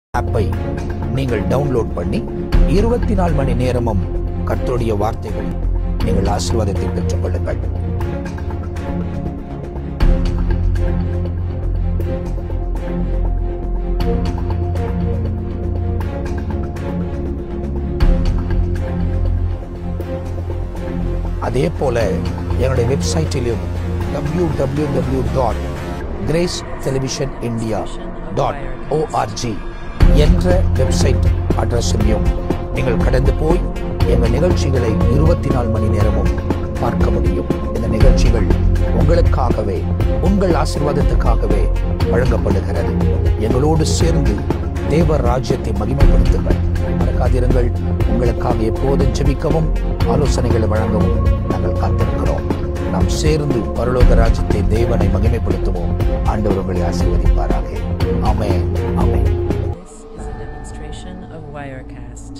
ஆப்பை நீங்கள் டவுன்லோட் பண்ணி இருபத்தி நாலு மணி நேரமும் கர்த்தருடைய வார்த்தைகள் நீங்கள் ஆசீர்வாதத்தை பெற்றுக் கொள்ளுங்கள் அதே போல என்னுடைய வெப்சைட்டிலும் W W W dot Grace television India dot O R G என்ற வெப்சைட் அட்ரஸையும் நீங்கள் கடந்து போய் எங்கள் நிகழ்ச்சிகளை இருபத்தி நாலு மணி நேரமும் பார்க்க முடியும் இந்த நிகழ்ச்சிகள் உங்களுக்காகவே உங்கள் ஆசீர்வாதத்துக்காகவே வழங்கப்படுகிறது எங்களோடு சேர்ந்து தேவ ராஜ்யத்தை மகிமைப்படுத்துங்கள் மறக்காதிருங்கள் உங்களுக்காக எப்போதும் ஜெபிக்கவும் ஆலோசனைகளை வழங்கவும் நாங்கள் காத்திருக்கிறோம் நாம் சேர்ந்து பரலோக ராஜ்யத்தை தேவனை மகிமைப்படுத்துவோம் ஆண்டவர் உங்களை ஆசீர்வதிப்பாராக ஆமென் ஆமென் This is a demonstration of Wirecast.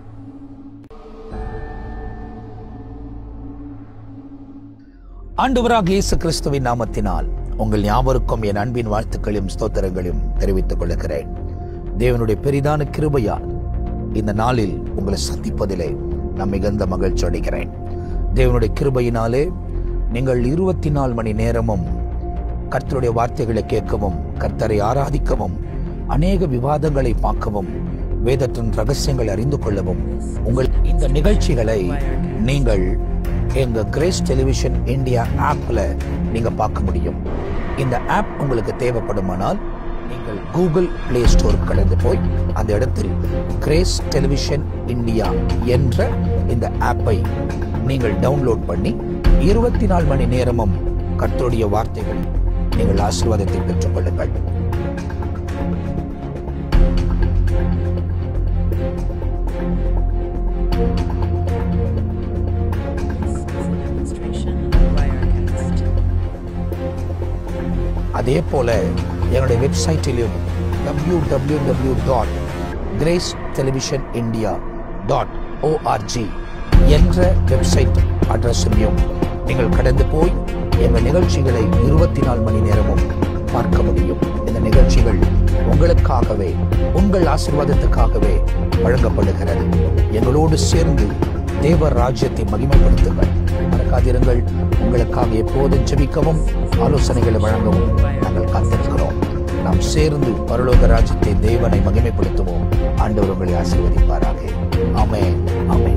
ஆண்டவராக இயேசு கிறிஸ்துவின் நாமத்தினால் உங்கள் யாவருக்கும் என் அன்பின் வாழ்த்துக்களையும் ஸ்தோத்திரங்களையும் தெரிவித்துக் கொள்கிறேன் தேவனுடைய பெரிதான கிருபையால் இந்த நாளில் உங்களை சந்திப்பதிலே நான் மிகுந்த மகிழ்ச்சி அடைகிறேன் தேவனுடைய கிருபையினாலே நீங்கள் இருபத்தி நாலு மணி நேரமும் கர்த்தருடைய வார்த்தைகளை கேட்கவும் கர்த்தரை ஆராதிக்கவும் அநேக விவாதங்களை பார்க்கவும் வேதத்தின் ரகசியங்களை அறிந்து கொள்ளவும் உங்கள் இந்த நிகழ்ச்சிகளை நீங்கள் எங்க கிரேஸ் டெலிவிஷன் இந்தியா ஆப்ல நீங்க பார்க்க முடியும் இந்த ஆப் உங்களுக்கு தேவைப்படுமானால் நீங்கள் கூகுள் பிளே ஸ்டோர் கடந்து போய் அந்த இடத்தில் கிரேஸ் டெலிவிஷன் இந்தியா என்ற இந்த ஆப்பை நீங்கள் டவுன்லோட் பண்ணி இருபத்தி நாலு மணி நேரமும் கர்த்தருடைய வார்த்தைகள் நீங்கள் ஆசீர்வாதத்தை பெற்றுக் கொள்ளுங்கள் This is a demonstration of Wirecast. அதே போல என்னுடைய வெப்சைட்டிலும் W W W dot Grace television India dot O R G என்ற வெப்சைட் அட்ரஸையும் நீங்கள் கடந்து போய் எங்கள் நிகழ்ச்சிகளை இருபத்தி நாலு மணி நேரமும் பார்க்க முடியும் இந்த நிகழ்ச்சிகள் உங்களுக்காகவே உங்கள் ஆசீர்வாதத்துக்காகவே வழங்கப்படுகிறது எங்களோடு சேர்ந்து தேவ ராஜ்யத்தை மகிமைப்படுத்துங்கள் மறக்காதிருங்கள் உங்களுக்காக எப்போதும் ஜெபிக்கவும் ஆலோசனைகளை வழங்கவும் நாங்கள் காத்திருக்கிறோம் நாம் சேர்ந்து பரலோக ராஜ்யத்தை தேவனை மகிமைப்படுத்துவோம் ஆண்டவர் உங்களை ஆசீர்வதிப்பாராக ஆமென் ஆமென்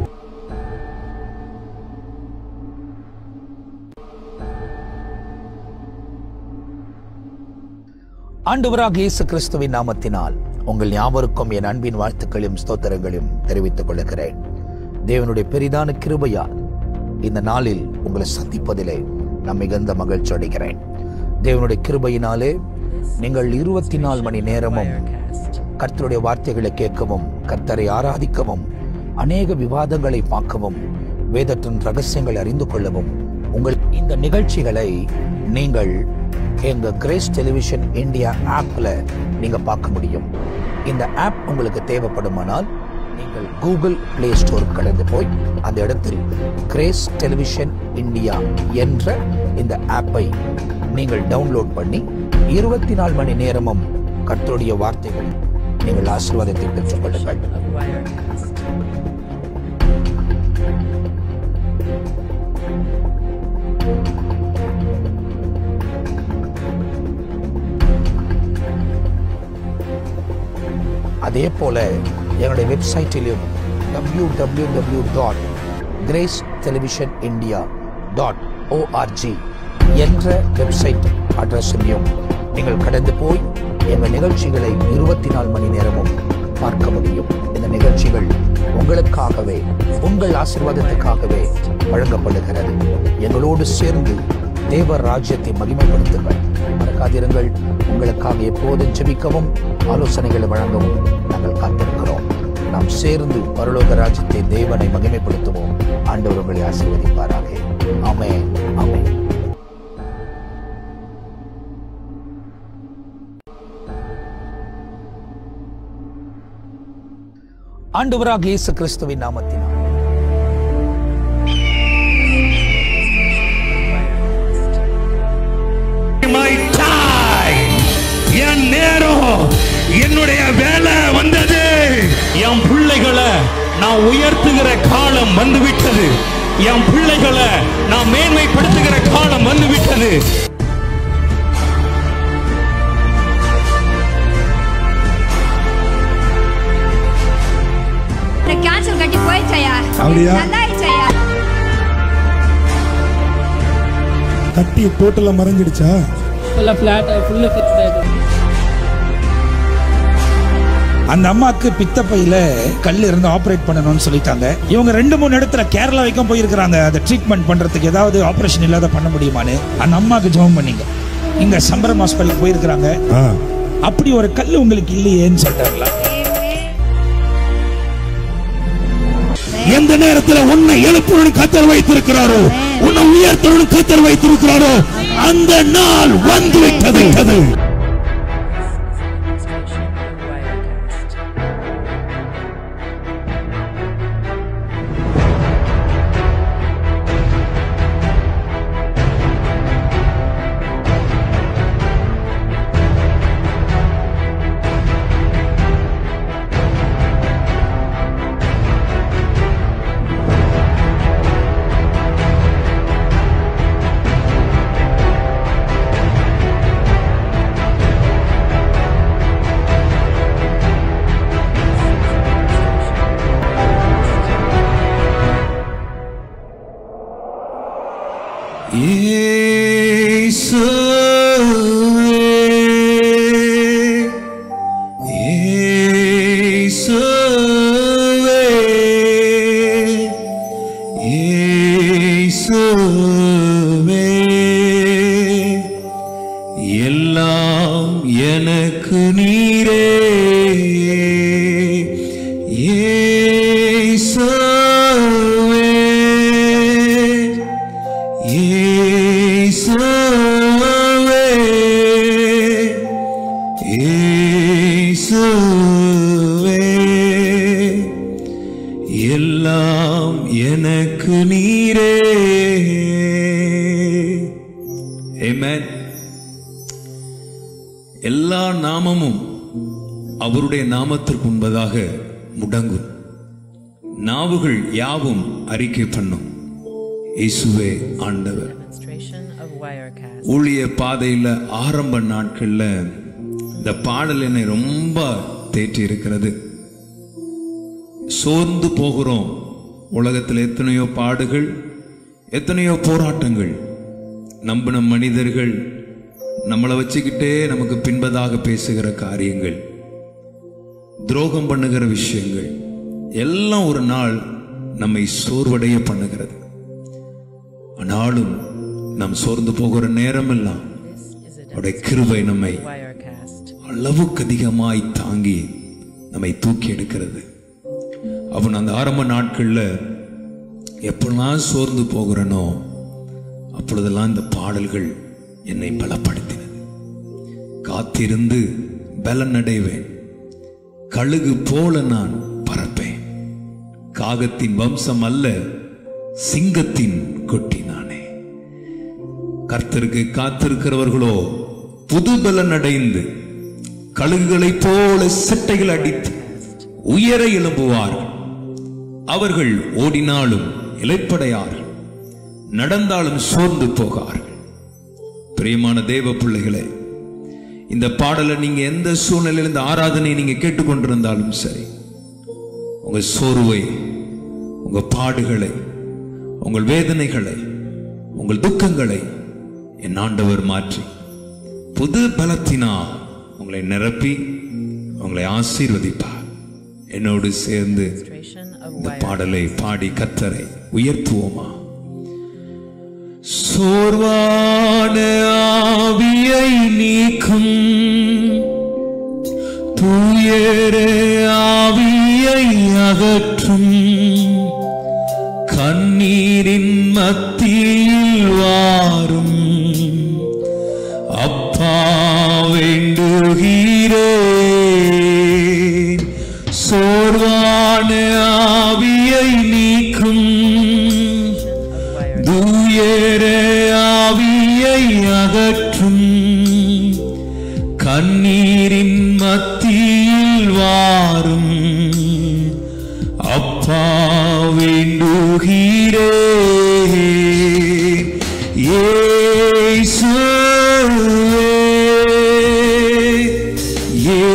ஆண்டவராக இயேசு கிறிஸ்துவின் நாமத்தினால் உங்கள் யாவருக்கும் என் அன்பின் வாழ்த்துக்களையும் ஸ்தோத்திரங்களையும் தெரிவித்துக் கொள்கிறேன் தேவனுடைய பெரிதான கிருபையால் இந்த நாளில் உங்களை சந்திப்பதிலே நான் மிகுந்த மகிழ்ச்சி அடைகிறேன் தேவனுடைய கிருபையினாலே நீங்கள் இருபத்தி நாலு மணி நேரமும் Wirecast. கர்த்தருடைய வார்த்தைகளை கேட்கவும் கர்த்தரை ஆராதிக்கவும் அநேக விவாதங்களை பார்க்கவும் வேதத்தின் ரகசியங்களை அறிந்து கொள்ளவும் உங்கள் இந்த நிகழ்ச்சிகளை நீங்கள் எங்க கிரேஸ் டெலிவிஷன் இந்தியா ஆப்ல நீங்க பார்க்க முடியும் இந்த ஆப் உங்களுக்கு தேவைப்படுமானால் நீங்கள் கூகுள் பிளே ஸ்டோர் கடந்து போய் அந்த இடத்தில் கிரேஸ் டெலிவிஷன் இந்தியா என்ற இந்த ஆப்பை நீங்கள் டவுன்லோட் பண்ணி இருபத்தி நாலு மணி நேரமும் கர்த்தருடைய வார்த்தைகள் நீங்கள் ஆசீர்வாதத்தை பெற்றுக் கொள்ளுங்கள் Of Wirecast. அதே போல என்னுடைய வெப்சைட்டிலும் W W W dot Grace television India dot O R G என்ற வெப்சைட் அட்ரஸையும் நீங்கள் கடந்து போய் எங்கள் நிகழ்ச்சிகளை இருபத்தி நாலு மணி நேரமும் பார்க்க முடியும் இந்த நிகழ்ச்சிகள் உங்களுக்காகவே உங்கள் ஆசீர்வாதத்துக்காகவே வழங்கப்படுகிறது எங்களோடு சேர்ந்து தேவ ராஜ்யத்தை மகிமைப்படுத்துங்கள் மறக்காதிருங்கள் உங்களுக்காக எப்போதும் ஜெபிக்கவும் ஆலோசனைகளை வழங்கவும் நாங்கள் காத்திருக்கிறோம் நாம் சேர்ந்து பரலோக ராஜ்யத்தை தேவனை மகிமைப்படுத்துவோம் ஆண்டவர் உங்களை ஆசீர்வதிப்பாராக ஆமென் ஆமென் ஆண்டவராக இயேசு கிறிஸ்துவின் நாமத்தினால் Wirecast. my time என் நேரம் என்னுடைய வேலை வந்தது என் பிள்ளைகளை நான் உயர்த்துகிற காலம் வந்துவிட்டது என் பிள்ளைகளை நான் மேன்மைப்படுத்துகிற காலம் வந்துவிட்டது இந்த கேன்சர் கட்டி போயிடுச்சையா அப்படியா? நல்லா ஆயிடுச்சையா கட்டி டோட்டலா மறைஞ்சிடுச்சா ஃபுல்லாக ஃப்ளாட்டாக ஃபுல்லாக ஃபிக்ஸ்ட் ஆகிடும் அந்த அம்மாக்கு பித்தப்பையில கல் இருந்து ஆபரேட் பண்ணணும்னு சொல்லிட்டாங்க இவங்க ரெண்டு மூணு இடத்துல கேரளா வரைக்கும் போயிருக்கிறாங்க அதை ட்ரீட்மெண்ட் பண்றதுக்கு ஏதாவது ஆபரேஷன் இல்லாத பண்ண முடியுமான்னு அந்த அம்மாக்கு ஜெபம் பண்ணீங்க இங்க சம்பரம் ஹாஸ்பிட்டல் போயிருக்கிறாங்க ஆ அப்படி ஒரு கல் உங்களுக்கு இல்லையேன்னு சொல்றாங்களா எந்த நேரத்துல உன்னை எழுப்புடன் கத்தர் வைத்திருக்கிறாரோ உன்னை உயர்த்தனுடன் கத்தர் வைத்திருக்கிறாரோ அந்த நாள் வந்து விட்டது Administration of Wirecast. எல்லாம் எனக்கு நீரே இயேசுவே இயேசுவே இயேசுவே எல்லாம் எனக்கு நீரே Amen. எல்லா நாமமும் அவருடைய நாமத்திற்கு முன்பதாக முடங்கும் நாவுகள் யாவும் அறிக்கை பண்ணும் இயேசுவே ஆண்டவர் Administration of Wirecast. ஊழிய பாதையில் ஆரம்ப நாட்கள்ல இந்த பாடல் என்னை ரொம்ப தேற்றி இருக்கிறது சோர்ந்து போகிறோம் உலகத்தில் எத்தனையோ பாடுகள் எத்தனையோ போராட்டங்கள் நம்பின மனிதர்கள் நம்மளை வச்சுக்கிட்டே நமக்கு பின்பதாக பேசுகிற காரியங்கள் துரோகம் பண்ணுகிற விஷயங்கள் எல்லாம் ஒரு நாள் நம்மை சோர்வடைய பண்ணுகிறது ஆனாலும் நாம் சோர்ந்து போகிற நேரமெல்லாம் அவருடைய கிருபை நம்மை Wirecast. அளவுக்கு அதிகமாய் தாங்கி நம்மை தூக்கி எடுக்கிறது அவன் அந்த ஆரம்ப நாட்கள்ல எப்பெல்லாம் சோர்ந்து போகிறனோ அப்பொழுதெல்லாம் இந்த பாடல்கள் என்னை பலப்படுத்தினது காத்திருந்து பலன் அடைவேன் கழுகு போல நான் பறப்பேன் காகத்தின் வம்சம் அல்ல சிங்கத்தின் கொட்டி நானே கர்த்தருக்கு காத்திருக்கிறவர்களோ புது பலன் அடைந்து கழுகுகளைப் போல சிட்டைகள் அடித்து உயர எழும்புவார்கள் அவர்கள் ஓடினாலும் இலைப்படையார்கள் நடந்தாலும் சோர்ந்து போகார்கள் பிரியமான தேவ பிள்ளைகளே இந்த பாடலை நீங்க எந்த சூழ்நிலையில் இந்த ஆராதனையை நீங்க கேட்டுக்கொண்டிருந்தாலும் சரி உங்க சோர்வை உங்க பாடுகளை உங்கள் வேதனைகளை உங்கள் துக்கங்களை என் ஆண்டவர் மாற்றி புது பலத்தினால் உங்களை நிரப்பி உங்களை ஆசீர்வதிப்பார் என்னோடு சேர்ந்து Administration of இந்த Wirecast. பாடலை பாடி கத்தரை உயர்த்துவோமா சோர்வான ஆவியை நீக்கும் தூயர ஆவியை அகற்றும் கண்ணீரின் மத்தியில் வாரும் அப்பா வேண்டுகிறேன் சோர்வான ஆவியை நீக்கும் தூயர ஆவியை அகற்றும் கண்ணீரின் மத்தியில் வாரும் அப்பா வேண்டுகிறே இயேசுவே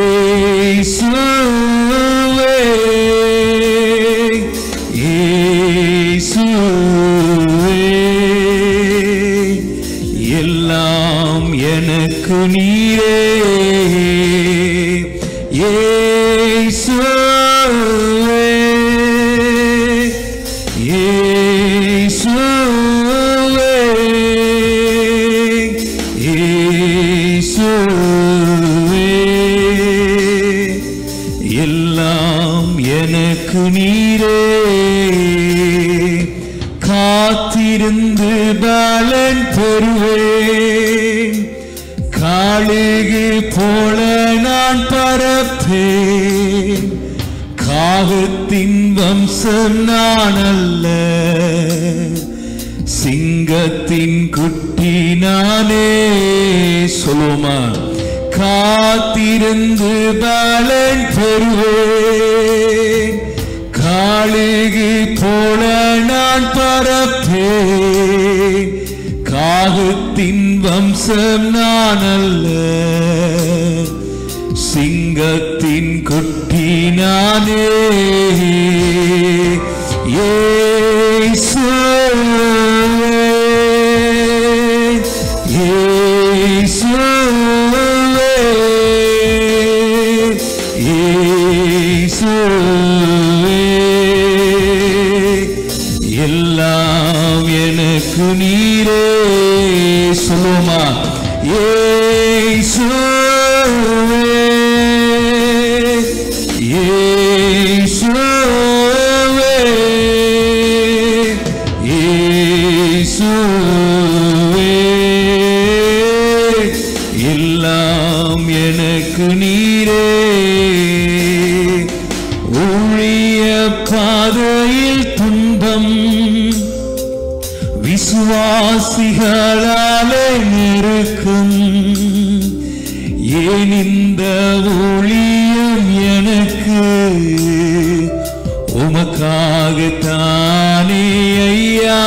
இயேசுவே எல்லாம் எனக்கு நீரே இயேசுவே இயேசுவே இயேசுவே எல்லாம் எனக்கு நீரே காத்திருந்து பலன் பெறுவேன் காளிகை போல நான் பரப்பேன் காகத்தின் வம்சம் நான் அல்ல சிங்கத்தின் குட்டி நானே சொல்லுமா காத்திருந்து பலன் பெறுவேன் காளிகை போல நான் பரப்பேன் காகத்தின் வம்சம் நான் அல்ல சிங்கத்தின் குட்டி நானே இயேசுவே இயேசுவே எல்லாம் எனக்கு நீரே சொல்லுமா இயேசுவே இயேசுவே இயேசுவே எல்லாம் எனக்கு நீரே ஊழிய பாதையில் துன்பம் விசுவாசிகளாலே நெருக்கும் ஏன் இந்த ஊழியம் எனக்கு உமக்காகத்தானே ஐயா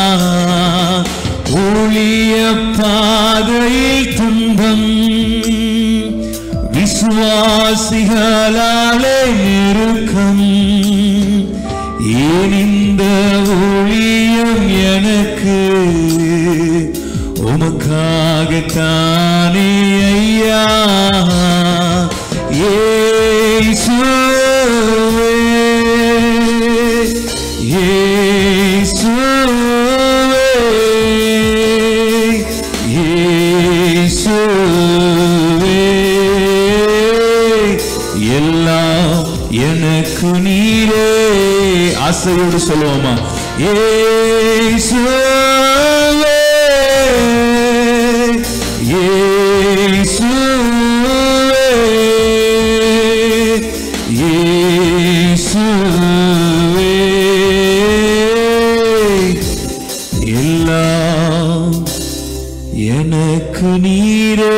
ஊழிய பாதையில் துன்பம் விசுவாசிகளாலே நெருக்கம் ஏன் இந்த ஊழியம் எனக்கு உமக்காகத்தானே ஐயா இயேசுவே இயேசுவே இயேசுவே எல்லாம் எனக்கு நீரே ஆசையோடு சொல்லுவோமா இயேசுவே இயேசுவே இயேசுவே எல்லாம் எனக்கு நீரே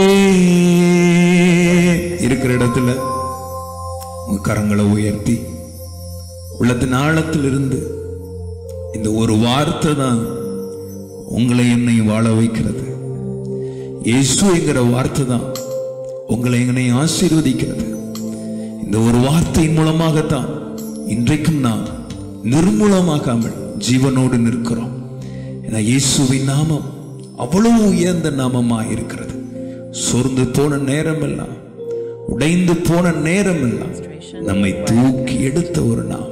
இருக்கிற இடத்துல உங்க கரங்களை உயர்த்தி உள்ளத்தின் ஆழத்திலிருந்து இந்த ஒரு வார்த்தை தான் உங்களை என்னை வாழ வைக்கிறது இயேசு என்கிற வார்த்தை தான் உங்களை என்னை ஆசீர்வதிக்கிறது இந்த ஒரு வார்த்தையின் மூலமாகத்தான் இன்றைக்கும் நாம் நிர்மூலமாகாமல் ஜீவனோடு நிற்கிறோம் ஏன்னா இயேசுவின் நாமம் அவ்வளவு உயர்ந்த நாமமாக இருக்கிறது சோர்ந்து போன நேரமெல்லாம் உடைந்து போன நேரமெல்லாம் நம்மை தூக்கி எடுத்த ஒரு நாமம்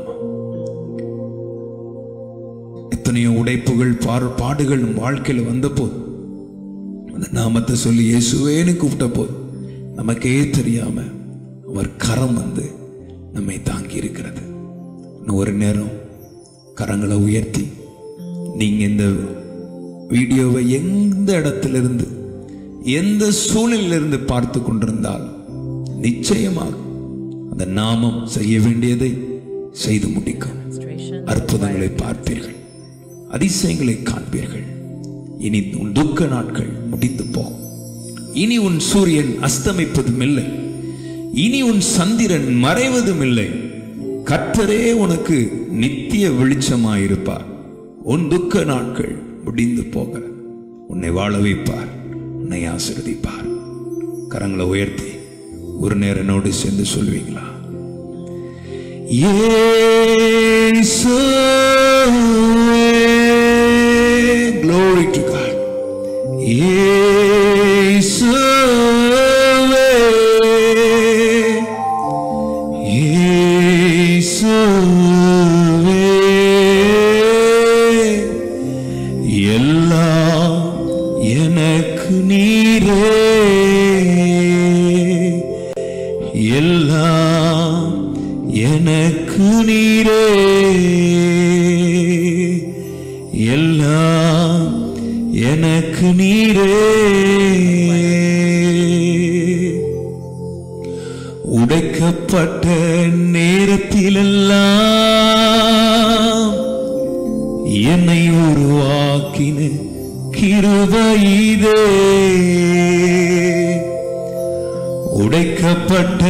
எத்தனையோ உடைப்புகள் பார் பாடுகள் நம் வாழ்க்கையில் வந்தபோது அந்த நாமத்தை சொல்லி இயேசுவேன்னு கூப்பிட்ட போது நமக்கே தெரியாம அவர் கரம் வந்து நம்மை தாங்கி இருக்கிறது இன்னும் ஒரு நேரம் கரங்களை உயர்த்தி நீங்க இந்த வீடியோவை எந்த இடத்திலிருந்து எந்த சூழ்நிலையிலிருந்து பார்த்து கொண்டிருந்தால் நிச்சயமாக அந்த நாமம் செய்ய வேண்டியதை செய்து முடிக்கும் அற்புதங்களை பார்ப்பீர்கள் அதிசயங்களை காண்பீர்கள் இனி உன் துக்க நாட்கள் முடிந்து போகும் இனி உன் சூரியன் அஸ்தமிப்பதும் இல்லை இனி உன் சந்திரன் மறைவதும் இல்லை கர்த்தரே உனக்கு நித்திய வெளிச்சமாயிருப்பார் உன் துக்க நாட்கள் முடிந்து போக உன்னை வாழ வைப்பார் உன்னை ஆசீர்வதிப்பார் கரங்களை உயர்த்தி ஒரு நேரம் என்னோடு சேர்ந்து சொல்வீங்களா இயேசுவே glory to God இயேசுவே இயேசுவே எல்லாம் எனக்கு நீரே எல்லாம் எனக்கு நீரே எல்லாம் எனக்கு நீரே உடைக்கப்பட்ட நேரத்திலெல்லாம் என்னை உருவாக்கின கிருபைதே உடைக்கப்பட்ட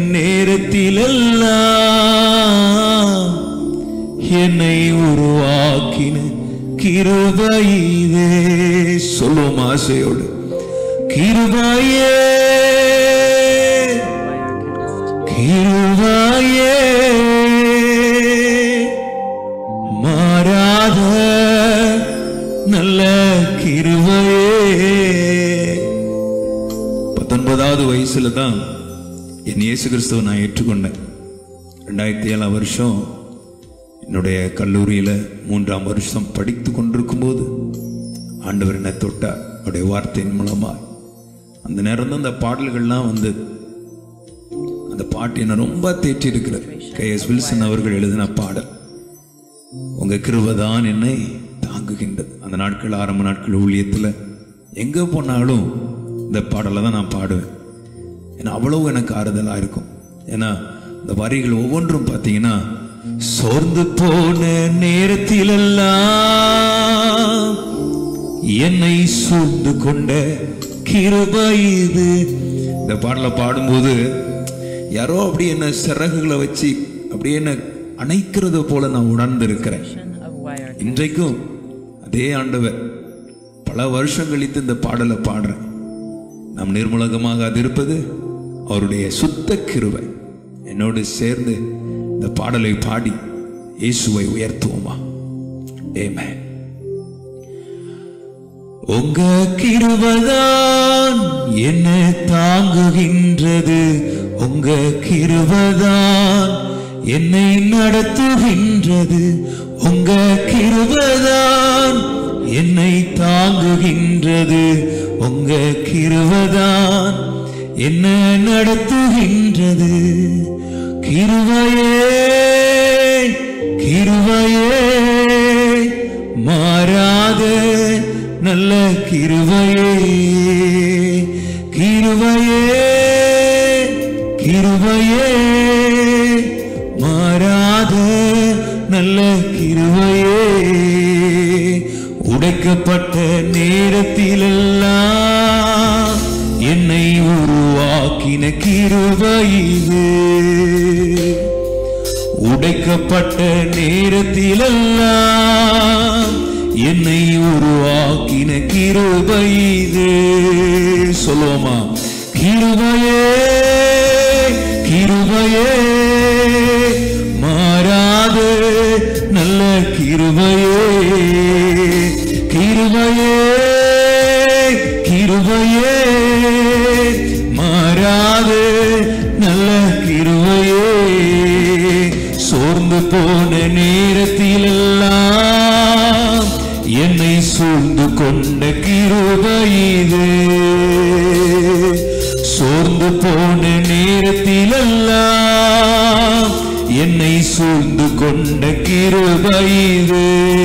நேரத்திலெல்லாம் என்னை உருவாக்கின கிருபைதே சொல்லுவோம் ஆசையோடு கிருபையே கிருபையே மாறாத நல்ல கிருபையே பத்தொன்பதாவது வயசுல தான் என் இயேசு கிறிஸ்துவை நான் ஏற்றுக்கொண்டேன் ரெண்டாயிரத்தி ஏழாம் வருஷம் என்னுடைய கல்லூரியில் மூன்றாம் வருஷம் படித்து கொண்டிருக்கும் போது ஆண்டவர் என்னை தொட்டார் அவருடைய வார்த்தையின் மூலமா அந்த நேரம் தான் அந்த பாடல்கள்லாம் வந்தது அந்த பாட்டு என்ன ரொம்ப தேற்றி இருக்கிறது கே எஸ் வில்சன் அவர்கள் எழுதின பாடல் உங்க கிருபதான் என்னை தாங்குகின்றது அந்த நாட்கள் ஆரம்ப நாட்கள் ஊழியத்தில் எங்க போனாலும் இந்த பாடலை தான் நான் பாடுவேன் ஏன்னா அவ்வளவு எனக்கு ஆறுதலா இருக்கும் ஏன்னா இந்த வரிகள் ஒவ்வொன்றும் பார்த்தீங்கன்னா சோர்ந்து போன நேரத்திலெல்லாம் என்னை சூழ்ந்து கொண்ட கிருபை இது இந்த பாடலை பாடும்போது யாரோ அப்படி என்ன சிறகுகளை வச்சு அப்படியே என்ன அணைக்கிறது போல நான் உணர்ந்து இருக்கிறேன் of wire இன்றைக்கும் அதே ஆண்டவர் பல வருஷம் கழித்து இந்த பாடலை பாடுறேன் நாம் நிர்மூலகமாக அது இருப்பது அவருடைய சுத்த கிருபை என்னோடு சேர்ந்து இந்த பாடலை பாடி இயேசுவை உயர்த்துவோமா ஏமேன் உங்க கிருபதான் என்ன தாங்குகின்றது உங்க கிருபதான் என்னை நடத்துகின்றது உங்க கிருபதான் என்னை தாங்குகின்றது உங்க கிருபதான் என்ன நடத்துகின்றது கிருபையே கிருபையே மாறாத நல்ல கிருபையே கிருபையே கிருபையே மாறாத நல்ல கிருபையே உடைக்கப்பட்ட நேரத்திலெல்லாம் என்னை உருவாக்கின கிருபை இது உடைக்கப்பட்ட நேரத்திலெல்லாம் என்னை உருவாக்கின கிருபை இது சொல்லுவோமா கிருபையே கிருபையே மாறாத நல்ல கிருபையே கிருபையே கிருபையே மாறாத நல்ல கிருபையே சோர்ந்து போன நேரத்திலெல்லாம் என்னை சூழ்ந்து கொண்ட கிருபை இது சோர்ந்து போன நேரத்திலெல்லாம் என்னை சூழ்ந்து கொண்ட கிருபை இது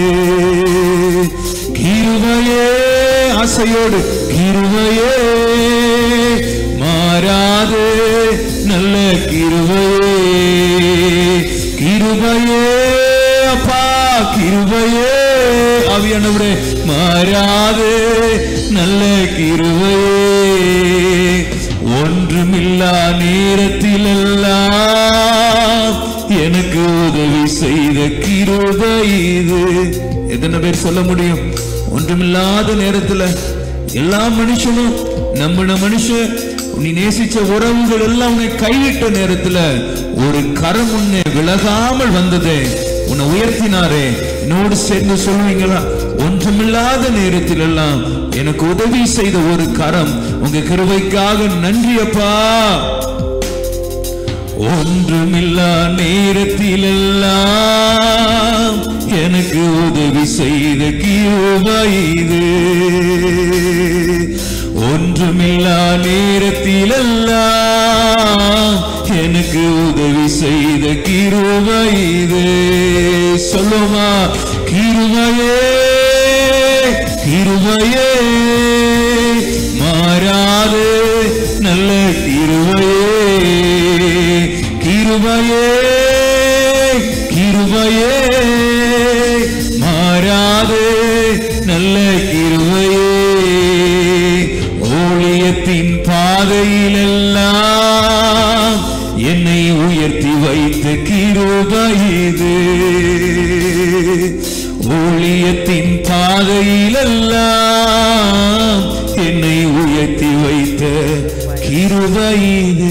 கிருபையே ஆசையோடு கிருபையே மாறாது நல்ல கிருபையே கிருபையே அப்பா கிருபையே ஆவியானவரே மாறாது நல்ல கிருபையே ஒன்றுமில்லை ஒன்றுமில்லா நேரத்தில் எல்லாம் எனக்கு உதவி செய்த கிருபை இது எத்தனை பேர் சொல்ல முடியும் ஒன்றுமில்லாத நேரத்துல எல்லா மனுஷனும் நம்பின மனுஷன் நீ நேசிச்ச உறவுகள் எல்லாம் உன்னை கைவிட்ட நேரத்துல ஒரு கரம் உன்னை விலகாமல் வந்ததே உன்னை உயர்த்தினாரே என்னோடு சேர்ந்து சொல்லுவீங்களா ஒன்றுமில்லாத நேரத்தில் எல்லாம் எனக்கு உதவி செய்த ஒரு கரம் உங்க கிருபைக்காக நன்றி அப்பா ஒன்றுமில்லா நேரத்தில் எல்லாம் எனக்கு உதவி செய்த கிருபை இது ஒன்றுமில்லா நேரத்தில் எல்லாம் எனக்கு உதவி செய்த கிருபை இது சொல்லுமா கிருபையே கிருபையே மாறாது நல்ல கிருபையே கிருபையே கிருபையே மாறாது நல்ல கிருபையே ஊழியத்தின் பாதையிலெல்லாம் என்னை உயர்த்தி வைத்த கிருபை இது ஊழியத்தின் பாதையிலெல்லாம் என்னை உயர்த்தி வைத்த கிருபை இது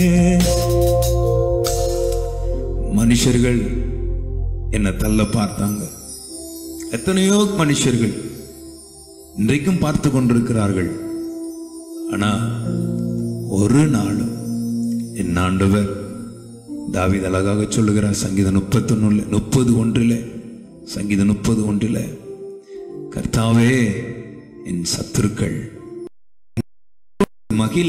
மனுஷர்கள் என்னை தள்ள பார்த்தாங்க எத்தனையோ மனுஷர்கள் இன்றைக்கும் பார்த்து கொண்டிருக்கிறார்கள் ஆனா ஒரு நாளும் என் ஆண்டவர் தாவீது அழகாக சொல்லுகிறார் சங்கீதம் முப்பத்தொன்னுல முப்பது ஒன்றிலே சங்கீதம் முப்பது ஒன்றிலே கர்த்தாவே என் சத்துருக்கள் மகிழ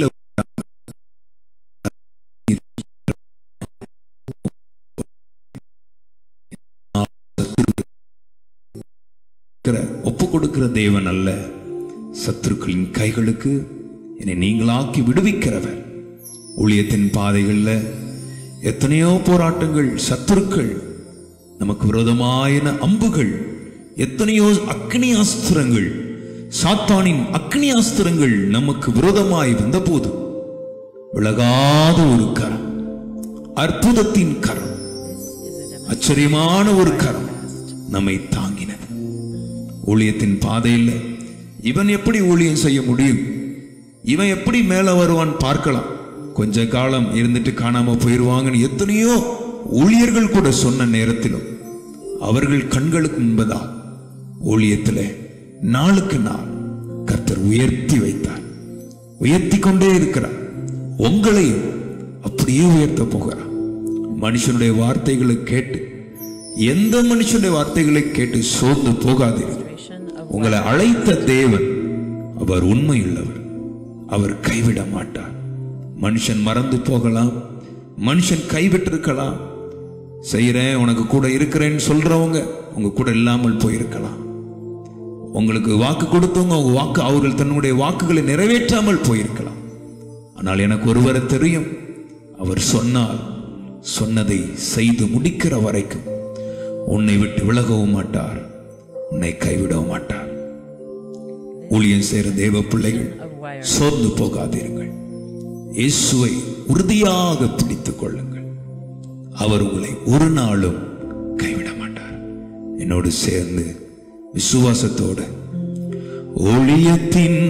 ஒப்பு கொடுக்கிற தேவன் அல்ல சத்துருக்களின் கைகளுக்கு என்னை நீங்களாக்கி விடுவிக்கிறவர் ஊழியத்தின் பாதைகள்ல எத்தனையோ போராட்டங்கள் சத்துருக்கள் நமக்கு விரோதமாயின அம்புகள் எத்தனையோ அக்னி அஸ்திரங்கள் சாத்தானின் அக்னி அஸ்திரங்கள் நமக்கு விரோதமாய் வந்தபோது விலகாத ஒரு கரம் அற்புதத்தின் கரம் ஆச்சரியமான ஒரு கரம் நம்மை தாங்கினது ஊழியத்தின் பாதையில் இவன் எப்படி ஊழியம் செய்ய முடியும் இவன் எப்படி மேல வருவான் பார்க்கலாம் கொஞ்ச காலம் இருந்துட்டு காணாம போயிருவாங்கன்னு எத்தனையோ ஊழியர்கள் கூட சொன்ன நேரத்திலும் அவர்கள் கண்களுக்கு முன்பதா ஊழியத்திலே நாளுக்கு நாள் கர்த்தர் உயர்த்தி வைத்தார் உயர்த்தி கொண்டே இருக்கிறார் உங்களையும் அப்படியே உயர்த்த போகிறார் மனுஷனுடைய வார்த்தைகளை கேட்டு எந்த மனுஷனுடைய வார்த்தைகளை கேட்டு சோர்ந்து போகாதீர்கள் உங்களை அழைத்த தேவன் அவர் உண்மையுள்ளவர் அவர் கைவிட மாட்டார் மனுஷன் மறந்து போகலாம் மனுஷன் கைவிட்டிருக்கலாம் செய்யறேன் உனக்கு கூட இருக்கிறேன்னு சொல்றவங்க உங்க கூட இல்லாமல் போயிருக்கலாம் உங்களுக்கு வாக்கு கொடுத்தவங்க அவங்க வாக்கு அவர்கள் தன்னுடைய வாக்குகளை நிறைவேற்றாமல் போயிருக்கலாம் ஆனால் எனக்கு ஒருவரை தெரியும் அவர் சொன்னால் சொன்னதை செய்து முடிக்கிற வரைக்கும் உன்னை விட்டு விலகவும் மாட்டார் உன்னை கைவிடவும் மாட்டார் ஊழியம் செய்கிற தேவ பிள்ளைகள் சோர்ந்து போகாதீர்கள் இயேசுவை உறுதியாக பிடித்துக் கொள்ளுங்கள் அவர் உங்களை ஒரு நாளும் கைவிட மாட்டார் என்னோடு சேர்ந்து விசுவாசத்தோடு ஒளியத்தின்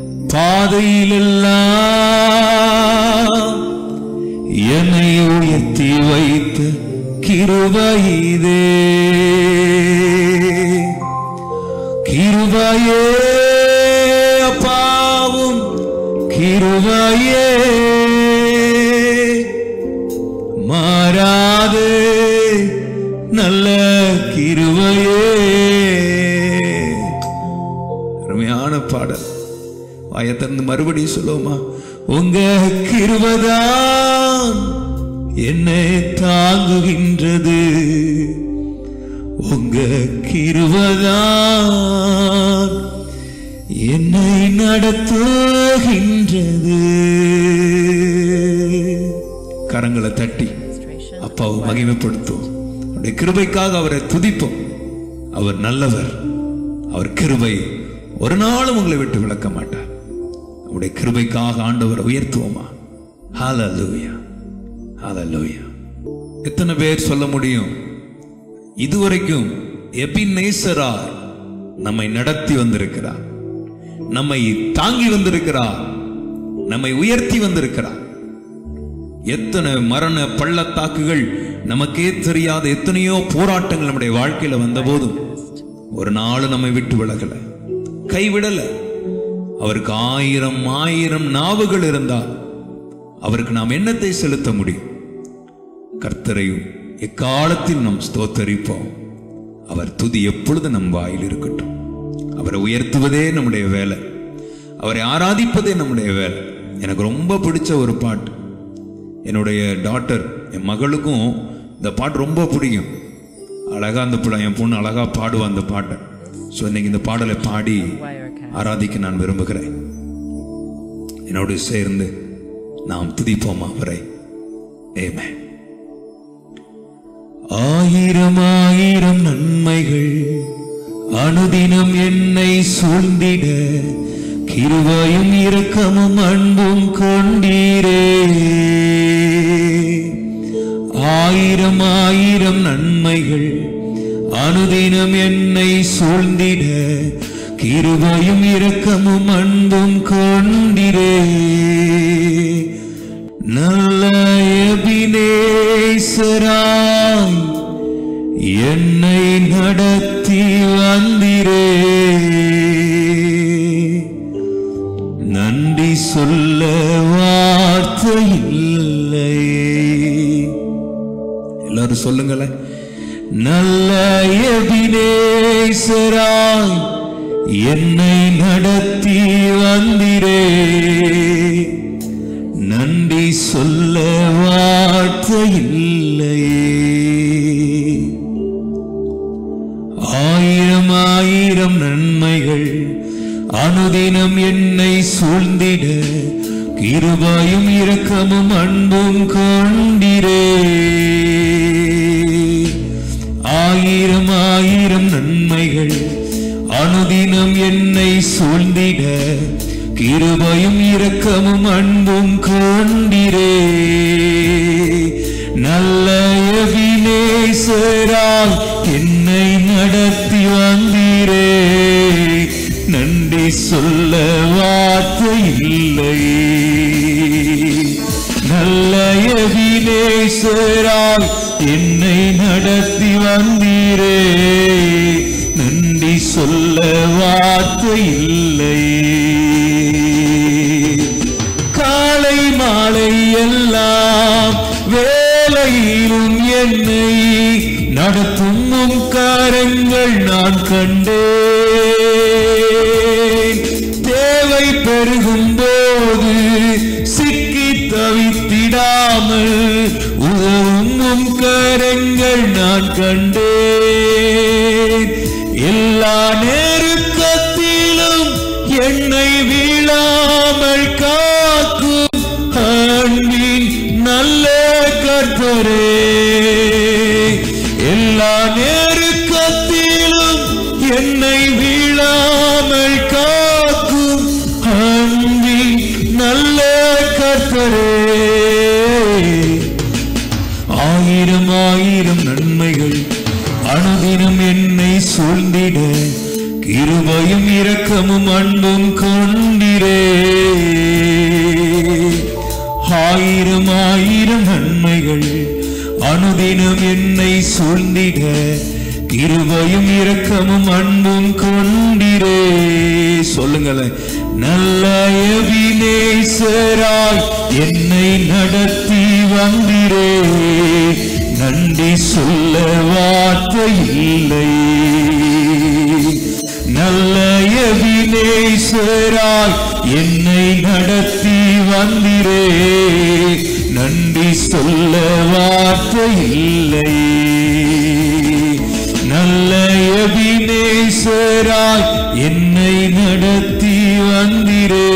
பாதையிலெல்லாம் என்னை உயர்த்தி வைத்த கிருபைதே கிருபையே அப்பாவும் கிருபையே மாறாது நல்ல கிருபையே அருமையான பாடல் வாயை திறந்து மறுபடியும் சொல்லுவோமா உங்க கிருபதான் என்னை தாங்குகின்றது உங்க கிருபதான் என்னை நடத்துகின்றது கரங்களை தட்டி அப்பாவை மகிமைப்படுத்தும் அவருடைய கிருபைக்காக அவரை துதிப்போம் அவர் நல்லவர் அவர் கிருபை ஒரு நாளும் உங்களை விட்டு விளக்க மாட்டார் அவருடைய கிருபைக்காக ஆண்டவரை உயர்த்துவோமா ஹalleluya ஹalleluya எத்தனை பேர் சொல்ல முடியும் இதுவரைக்கும் எபினேசரா நம்மை நடத்தி வந்திருக்கிறார் நம்மை தாங்கி வந்திருக்கிறார் நம்மை உயர்த்தி வந்திருக்கிறார் எத்தனை மரண பள்ளத்தாக்குகள் நமக்கே தெரியாத எத்தனையோ போராட்டங்கள் நம்முடைய வாழ்க்கையில வந்த போதும் ஒரு நாள் நம்மை விட்டு விலகல கைவிடல அவருக்கு ஆயிரம் ஆயிரம் நாவுகள் இருந்தால் அவருக்கு நாம் எண்ணத்தை செலுத்த முடியும் கர்த்தரையும் எக்காலத்தில் நாம் ஸ்தோத்தரிப்போம் அவர் துதி எப்பொழுது நம் வாயில் இருக்கட்டும் அவரை உயர்த்துவதே நம்முடைய வேலை அவரை ஆராதிப்பதே நம்முடைய வேலை எனக்கு ரொம்ப பிடிச்ச ஒரு பாட்டு என்னுடைய டாட்டர் என் மகளுக்கும் இந்த பாட்டு ரொம்ப பிடிக்கும் அழகா அந்த பிள்ளை என் பொண்ணு அழகா பாடுவா அந்த பாட்டை ஸோ இன்னைக்கு இந்த பாடலை பாடி ஆராதிக்க நான் விரும்புகிறேன் என்னோடு சேர்ந்து நாம் துதிப்போம் அவரை ஏமே ஆயிரம் ஆயிரம் நன்மைகள் அனுதினம் என்னை சூழ்ந்திட கிருபையும் இரக்கமும் அன்பும் கொண்டீரே ஆயிரம் ஆயிரம் நன்மைகள் அனுதினம் என்னை சூழ்ந்திட கிருபையும் இரக்கமும் அன்பும் கொண்டிரே நல்ல எபினேசராய் என்னை நடத்தி வந்திரே நன்றி சொல்ல வார்த்தை இல்லையே எல்லாரும் சொல்லுங்களேன் நல்ல எபினேசராய் என்னை நடத்தி வந்திரே நன்றி சொல்ல வார்த்தை இல்லையே ஆயிரம் ஆயிரம் நன்மைகள் அனுதினம் என்னை சூழ்ந்திட கிருபாயும் இரக்கமும் அன்பும் கொண்டிரே ஆயிரம் ஆயிரம் நன்மைகள் அனுதினம் என்னை சூழ்ந்திட கிருபையும் இரக்கமும் அன்பும் கொண்டிரே நல்ல எபினேசரால் என்னை நடத்தி வந்தீரே நன்றி சொல்ல வார்த்தை இல்லை நல்ல எபினேசரால் என்னை நடத்தி வந்தீரே நன்றி சொல்ல வார்த்தை இல்லை காலை மாலை எல்லாம் வேலையிலும் என்னை நடத்தும் உம் கரங்கள் நான் கண்டேன் தேவை பெருகும் போது சிக்கி தவித்திடாமல் உதவும் உம் கரங்கள் நான் கண்டேன் எல்லா நெருக்கத்திலும் என்னை வீழாமல் காக்கும் அன்பின் நல்ல கர்த்தரே எல்லா நேருக்கத்திலும் என்னை வீழாமல் காக்கும் அன்பின் நல்ல கர்த்தரே ஆயிரம் ஆயிரம் நன்மைகள் அனுதினம் என்னை சூழ்ந்திட கிருபையும் இரக்கமும் அன்பும் கொண்டிரே ஆயிரம் ஆயிரம் நன்மைகள் அனுதினம் என்னை சூழ்ந்திட கிருபையும் இரக்கமும் அன்பும் கொண்டிரே சொல்லுங்களேன் நல்ல எபினேசராய் என்னை நடத்தி வந்திரே நன்றி சொல்ல வார்த்தை இல்லை நல்ல எபினேசராய் என்னை நடத்தி வந்திரே நன்றி சொல்ல வார்த்தை இல்லை நல்ல எபினேசராய் என்னை நடத்தி வந்திரே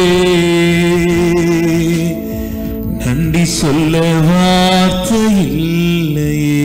நன்றி சொல்ல வார்த்தை இல்லையே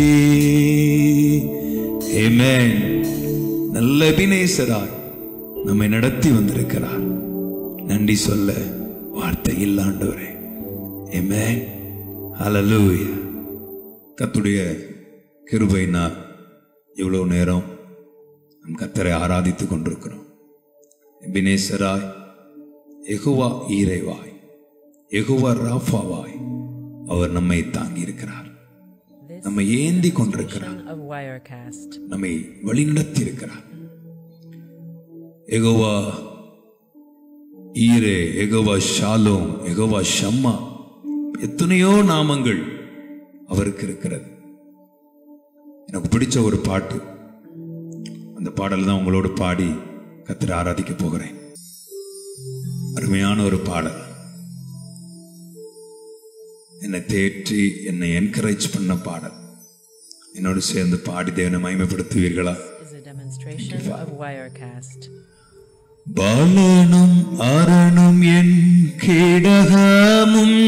Amen. நல்ல எபினேசராய் நம்மை நடத்தி வந்திருக்கிறார் நன்றி சொல்ல வார்த்தை இல்லாண்டவரே Amen. Hallelujah. கர்த்தருடைய கிருபையினால் இவ்வளவு நேரம் நம் கத்தரை ஆராதித்துக் கொண்டிருக்கிறோம் எபினேசராய் எகுவா ஈரைவாய் எகுவா ராஃபாவாய் அவர் நம்மை தாங்கி இருக்கிறார் This நம்மை ஏந்தி கொண்டிருக்கிறார் of Wirecast. நம்மை வழிநடத்தி இருக்கிறார் எகோவா ஈரே எகோவா ஷாலோம் எகோவா ஷம்மா எத்தனையோ நாமங்கள் அவருக்கு இருக்கிறது எனக்கு பிடிச்ச ஒரு பாட்டு அந்த பாடல் தான் உங்களோடு பாடி கத்திர ஆராதிக்க போகிறேன் அருமையான ஒரு பாடல் என்னை தேற்றி என்னை என்கரேஜ் பண்ண பாடல் என்னோடு சேர்ந்து பாடி தேவனை மகிமைப்படுத்துவீர்களா Is a demonstration of Wirecast. பாலனும் அரணும் என் கேடகமும்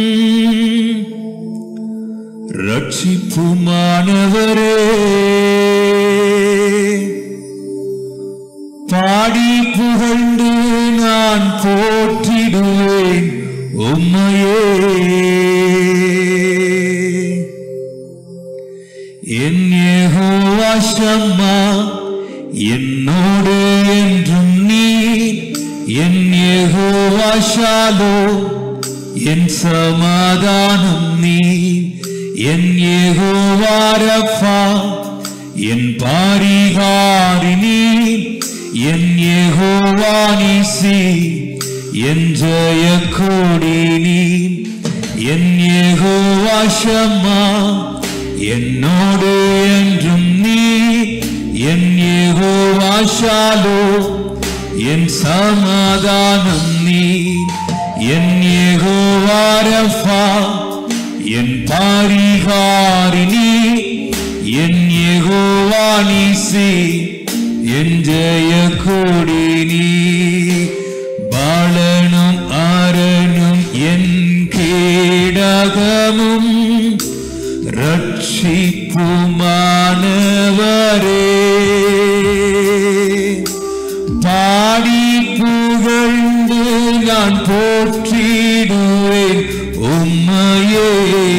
ரட்சிப்புமானவரே பாடி புகழ்ந்து நான் போற்றிடுவேன் உம்மையே என் யெகோவா ஷம்மா என்னோடு என்றும் நீ என் யெகோவா ஷாலோ என் சமாதானம் நீ என் யெகோவா ரஃபா என் பாரிகாரி நீ என் யெகோவா நீசி என் ஜெயக்கோடி நீ என் யெகோவா ஷம்மா என்னோடு என்றும் நீ என் யெகோவா ஷாலோ என் சமாதானம் நீ என் யெகோவா ரஃபா என் பாரிகாரி நீ என் யெகோவா நீசி என் ஜெயக்கோடி நீ பாலனும் ஆரனும் என் கேடகமும் ரட்சிப்புமானவரே பாடி புகழ்ந்து நான் போற்றிடுவேன் உம்மையே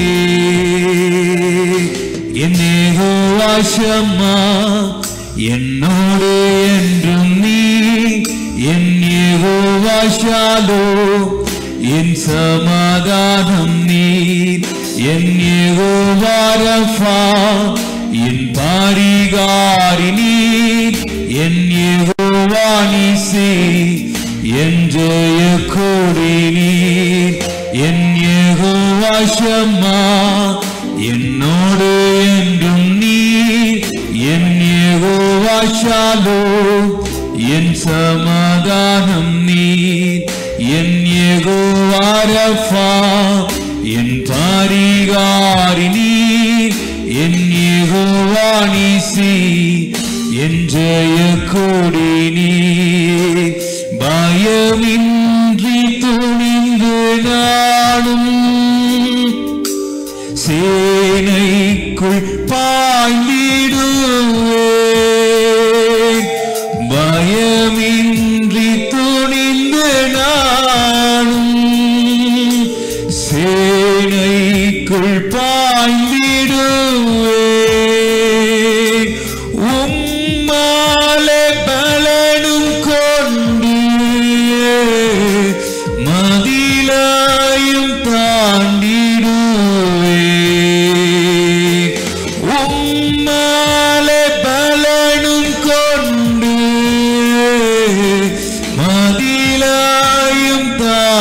என்னேகோ வாசம்மா என்னோடு என்றும் நீ என்னேகோ வாசாலோ என் சமாதானம் நீர் என் வாரஃபா என் பாரிகாரி நீர் என் வாணிசி என் ஜெய கோடி நீர் என் வாசம்மா என்னோடு என்றும் நீர் என் வாசாலோ என் சமாதானம் நீர் என் வாரஃபா என் பாரிகாரி நீர் என் வாணிசி என் ஜெய கொடி நீர் பயமின்றி துணிந்து நாடும் சேனைக்குள் பாய்ந்திடுவேன் பயமின்றி துணிந்து நாடும் சேனைக்குள் பாய்ந்திடுவேன் உம்மாலே பலனும் கொண்டு மதிலாயும் தாண்டிடுவேன் உம்மாலே பலனும் கொண்டு மதிலாயும்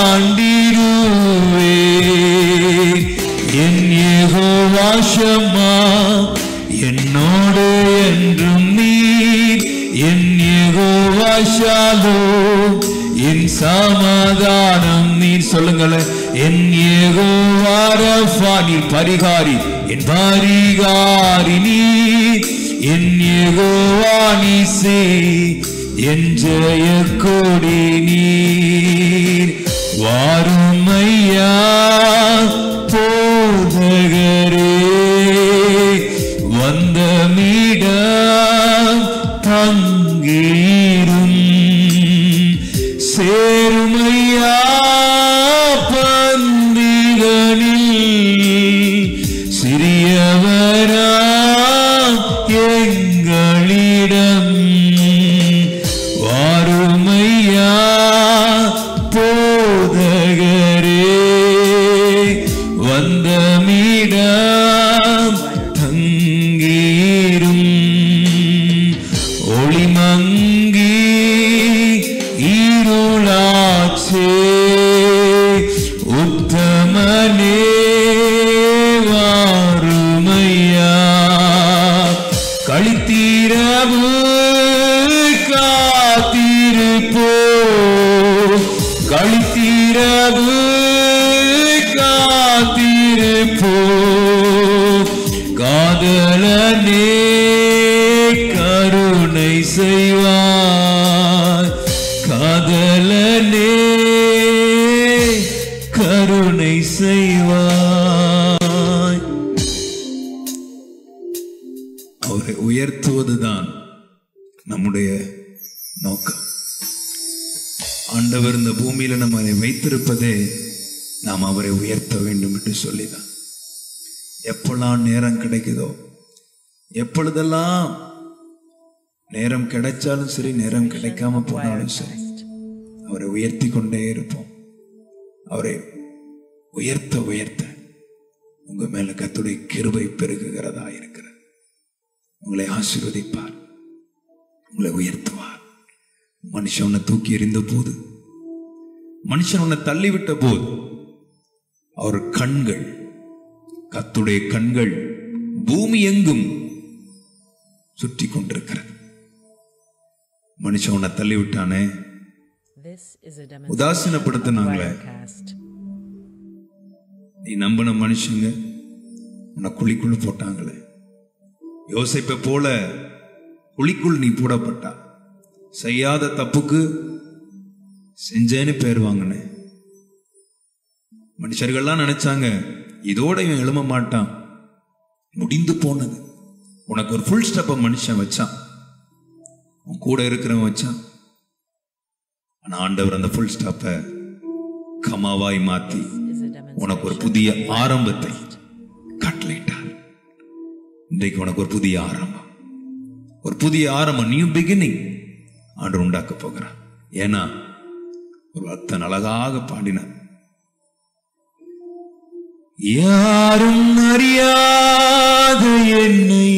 தாண்டிடுவேன் என் வாசம்மா என்னோடு என்றும் நீர் என் வாசாலோ என் சமாதானம் நீர் சொல்லுங்களேன் என் வாரஃபா நீர் பரிகாரி என் பரிகாரி நீர் என் வாணிசே என் ஜெய கொடி நீர் வாருமையா போதகரே வந்தமிடம் தங்கீரும் சேருமையா பந்திகனி காதலனே கருணை செய்வாய் காதலனே கருணை செய்வாய் அவரை உயர்த்துவதுதான் நம்முடைய நோக்கம் ஆண்டவர் இந்த பூமியில நம்மை வைத்திருப்பதே நாம் அவரை உயர்த்த வேண்டும் என்று சொல்லிதான் எப்பெல்லாம் நேரம் கிடைக்குதோ எப்பொழுதெல்லாம் நேரம் கிடைச்சாலும் சரி நேரம் கிடைக்காம போனாலும் சரி அவரை உயர்த்தி கொண்டே இருப்போம் அவரை உயர்த்த உயர்த்த உங்க மேல கத்துடைய கிருபை பெருகுகிறதா இருக்கிறது உங்களை ஆசீர்வதிப்பார் உங்களை உயர்த்துவார் மனுஷன் உன்னை தூக்கி எறிந்த போது மனுஷன் உன்னை தள்ளிவிட்ட போது அவர் கண்கள் கத்துடைய கண்கள் பூமி எங்கும் சுற்றி கொண்டிருக்கிறது மனுஷன் உன்னை தள்ளிவிட்டானே This is a உதாசீனப்படுத்தினாங்களே cast. நீ நம்பின மனுஷங்க உன்னை குழிக்குள்ள போட்டாங்களே யோசிப்பை போல குழிக்குள் நீ போடப்பட்டா செய்யாத தப்புக்கு செஞ்சேன்னு பேர் வாங்கினேன் மனுஷர்கள்லாம் நினைச்சாங்க இதோட இவன் எழும மாட்டான் முடிந்து போனது உனக்கு ஒரு ஃபுல் ஸ்டெப்பை மனுஷன் வச்சான் உன் கூட இருக்கிறவன் வச்சான் ஆனா ஆண்டவர் அந்த ஃபுல் ஸ்டாப்பை கமாவாய் மாத்தி Is a உனக்கு ஒரு புதிய ஆரம்பத்தை கட்டளையிட்டார் இன்றைக்கு உனக்கு ஒரு புதிய ஆரம்பம் ஒரு புதிய ஆரம்பம் நியூ பிகினிங் ஆண்டு உண்டாக்க போகிறார் ஏன்னா ஒரு அத்தன் அழகாக பாடினார் யாரும் அறியாத என்னை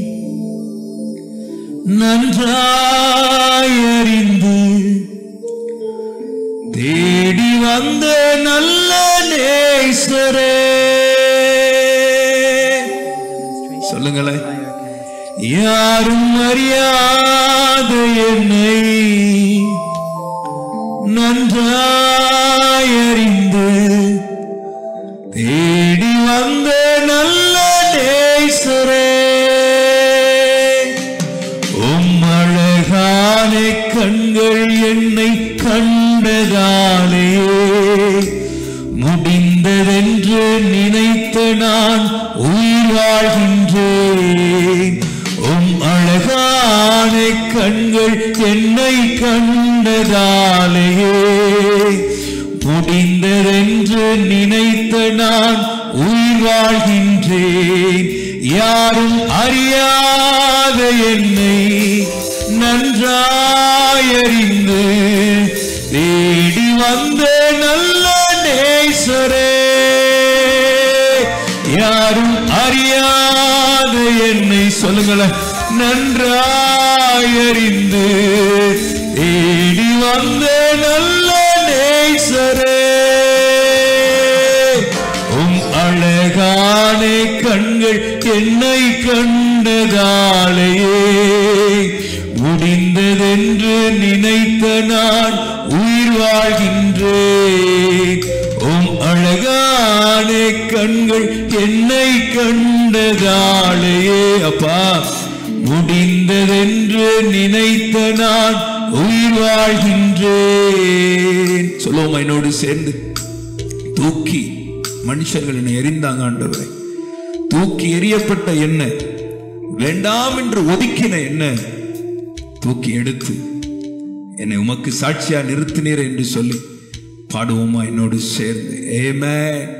நன்றாய் அறிந்து தேடி வந்த நல்ல நேசரே சொல்லுங்களேன் யாரும் அறியாத என்னை நன்றாய் அறிந்து தேடி வந்த நல்ல நேசரே உம் அழகான கண்கள் என்னை கண்டதாலே முடிந்ததென்று நினைத்த நான் உயிர் வாழ்கின்றேன் உம் அழகான கண்கள் என்னை கண்டதாலேயே முடிந்ததென்று நினைத்த நான் உயிர் வாழ்கின்றேன் யாரும் அறியாத என்னை நன்றாயறிந்து தேடி வந்த நல்ல நேசரே யாரும் அறியாத என்னை சொல்லுங்களேன் நன்றாயறிந்து தேடி வந்த நல்ல நேசரே உம் அழகான கண்கள் என்னை கண்டதாலேயே முடிந்ததென்று நினைத்த நான் உயிர் வாழ்கின்றேன் உம் அழகான கண்கள் என்னை கண்டதாலேயே அப்பா முடிந்ததென்று நினைத்த நான் உயிர் வாழ்கின்றேன் சொல்லுவோமா என்னோடு சேர்ந்து தூக்கி மனுஷர்கள் என்னை எறிந்தாங்க ஆண்டவரை தூக்கி எறியப்பட்ட என்ன வேண்டாம் என்று ஒதுக்கின என்ன தூக்கி எடுத்து என்னை உமக்கு சாட்சியா நிறுத்தினீர் என்று சொல்லி பாடுவோமா என்னோடு சேர்ந்து ஏமே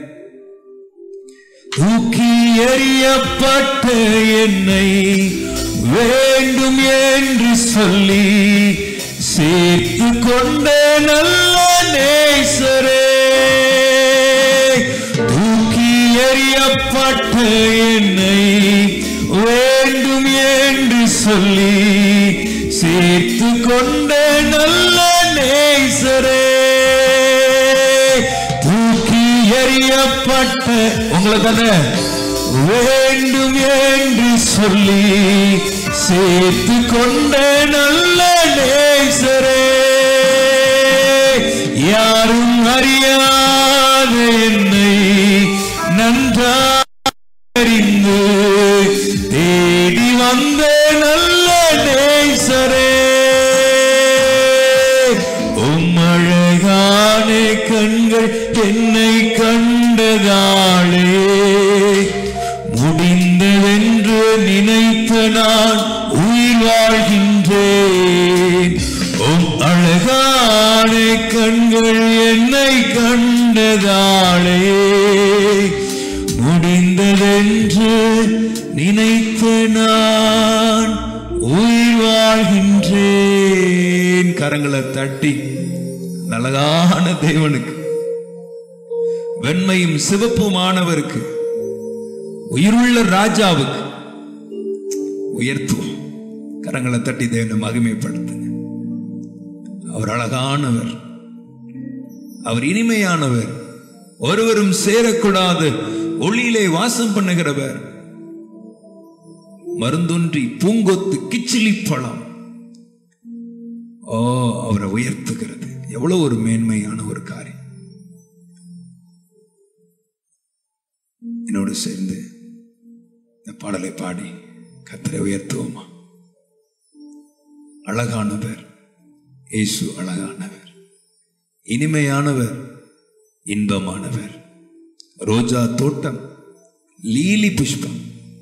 தூக்கி எறியப்பட்ட என்னை வேண்டும் என்று சொல்லி சேர்த்து கொண்ட நல்ல நேசரே தூக்கி எறியப்பட்ட என்னை வேண்டும் என்று சொல்லி சேர்த்து கொண்ட நல்ல நேசரே தூக்கி எறியப்பட்ட உங்களை தானே வேண்டும் என்று சொல்லி சேர்த்து கொண்ட நல்ல நேசரே யாரும் அறியாத என்னை நன்றாக அறிந்து நினைத்து நான் உயிர் வாழ்கின்றேன் உம் அழகான கண்கள் என்னை கண்டதாலே முடிந்ததென்று நினைத்து நான் உயிர் வாழ்கின்றேன் கரங்களை தட்டி அழகான தேவனுக்கு வெண்மையும் சிவப்புமானவருக்கு உயிருள்ள ராஜாவுக்கு உயர்த்துவோம் கரங்களை தட்டி தேவனை மகிமைப்படுத்துங்க அவர் அழகானவர் அவர் இனிமையானவர் ஒருவரும் சேரக்கூடாது ஒளியிலே வாசம் பண்ணுகிறவர் மருந்தொன்றி பூங்கொத்து கிச்சிலி பழம் ஓ அவரை உயர்த்துகிறது எவ்வளவு ஒரு மேன்மையான ஒரு காரியம் என்னோடு சேர்ந்து இந்த பாடலை பாடி கத்தரை உயர்த்துவோமா அழகானவர் இயேசு அழகானவர் இனிமையானவர் இன்பமானவர் ரோஜா தோட்டம் லீலி புஷ்பம்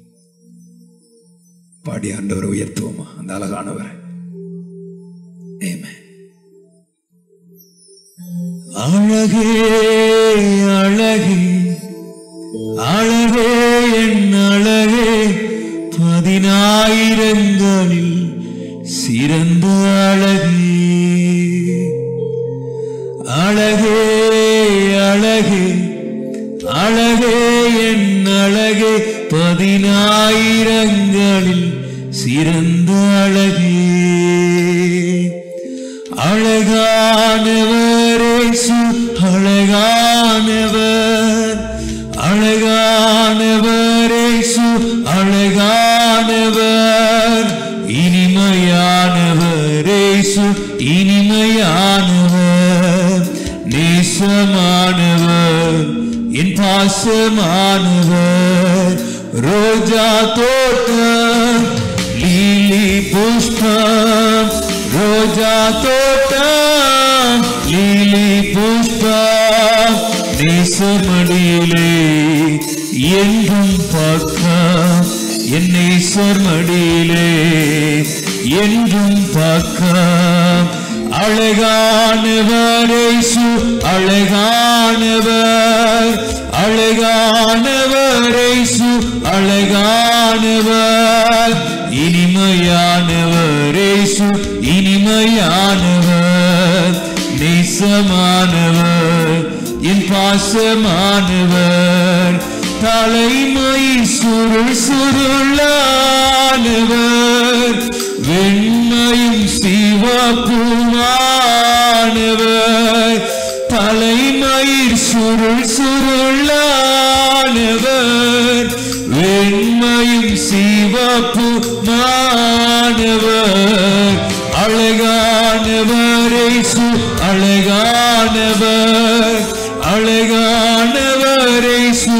பாடி ஆண்டவரை உயர்த்துவோமா அந்த அழகானவரை Amen. அழகே அழகே அழகே என் அழகே பதினாயிரங்களில் சிறந்த அழகே அழகே அழகே அழகே என் அழகே பதினாயிரங்களில் சிறந்த அழகே அழகானவரேசு அழகானவர் அழகானவரேசு அழகானவர் இனிமையானவரேசு இனிமையானவர் நேசமானவர் என் பாசமானவர் ரோஜா தோட்டம் லீலி புஷ்பம் ரோஜா தோட்டம் லீலி புஷ்பம் நேசமடியிலே என்றும் பார்க்க என் நேசமடியிலே என்றும் பார்க்க அழகானவரேசு அழகானவர் அழகானவரேசு அழகானவர் இனிமையானவரேசு இனிமையானவர் நேசமானவர் என் பாசமானவர் தலைமை சுருள் சுருளானவர் வெண்மையும் சிவப்புமானவர் தலைமயிர் சுருள் சுருளானவர் வெண்மையும் சிவப்புமானவர் அழகானவரேசு அழகானவர் அழகானவரேசு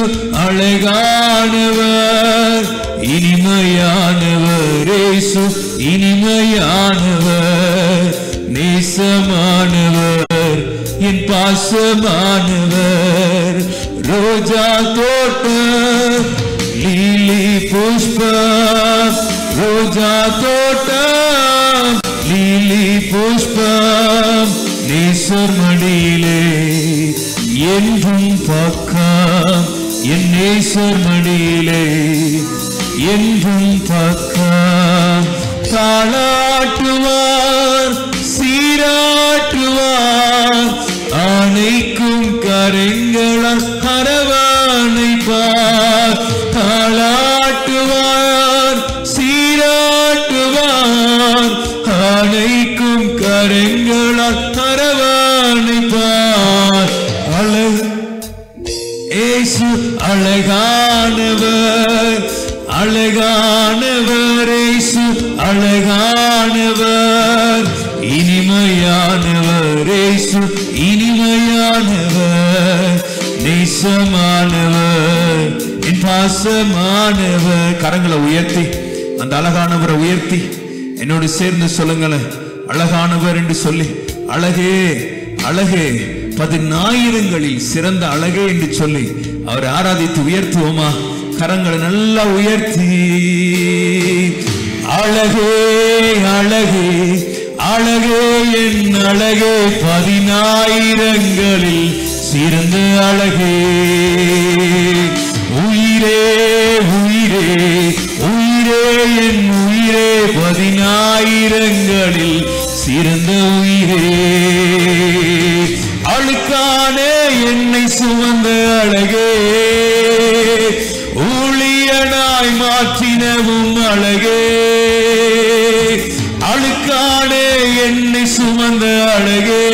அழகானவர் இனிமையானவரேசு இனிமையானவர் நேசமானவர் என் பாசமானவர் ரோஜா தோட்டம் லீலி புஷ்பம் ரோஜா தோட்டம் லீலி புஷ்பம் நேசர் மடியிலே என்றும் பக்கம் என் நேசர் மடியிலே என்றும் பக்கம் தாளாட்டுவார் சீராட்டுவார் அணைக்கும் கரைங்களால் அரவணைப்பார் தாளாட்டுவார் சீராட்டுவார் அணைக்கும் கரைங்களால் அரவணைப்பார் அழகு ஏசு அழகானவர் அழகானவர் ஏசு அழகானவர் இனிமையானவர் ஏசு இனிமையானவர் நேசமானவர் என் பாசமானவர் கரங்களை உயர்த்தி அந்த அழகானவரை உயர்த்தி என்னோடு சேர்ந்து சொல்லுங்களேன் அழகானவர் என்று சொல்லி அழகே அழகே பதினாயிரங்களில் சிறந்த அழகே என்று சொல்லி அவரை ஆராதித்து உயர்த்துவோமா கரங்களை நல்லா உயர்த்தி அழகே அழகே அழகே என் அழகே பதினாயிரங்களில் சிறந்த அழகே உயிரே உயிரே உயிரே என் உயிரே பதினாயிரங்களில் சிறந்த உயிரே அழுக்கான என்னை சுமந்த அழகே ஊழியனாய் மாற்றினவும் அழகே அழுக்கானே என்னை சுமந்த அழகே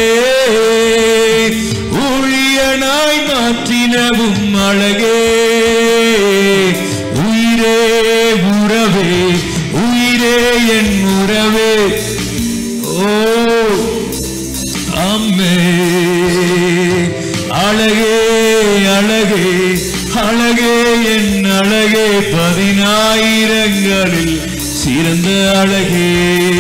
ஊழியனாய் மாற்றினவும் அழகே உயிரே உறவே உயிரே என் உறவே ஓ அம்மே அழகே அழகே அழகே என் அழகே பதினாயிரங்களில் சிறந்த அழகே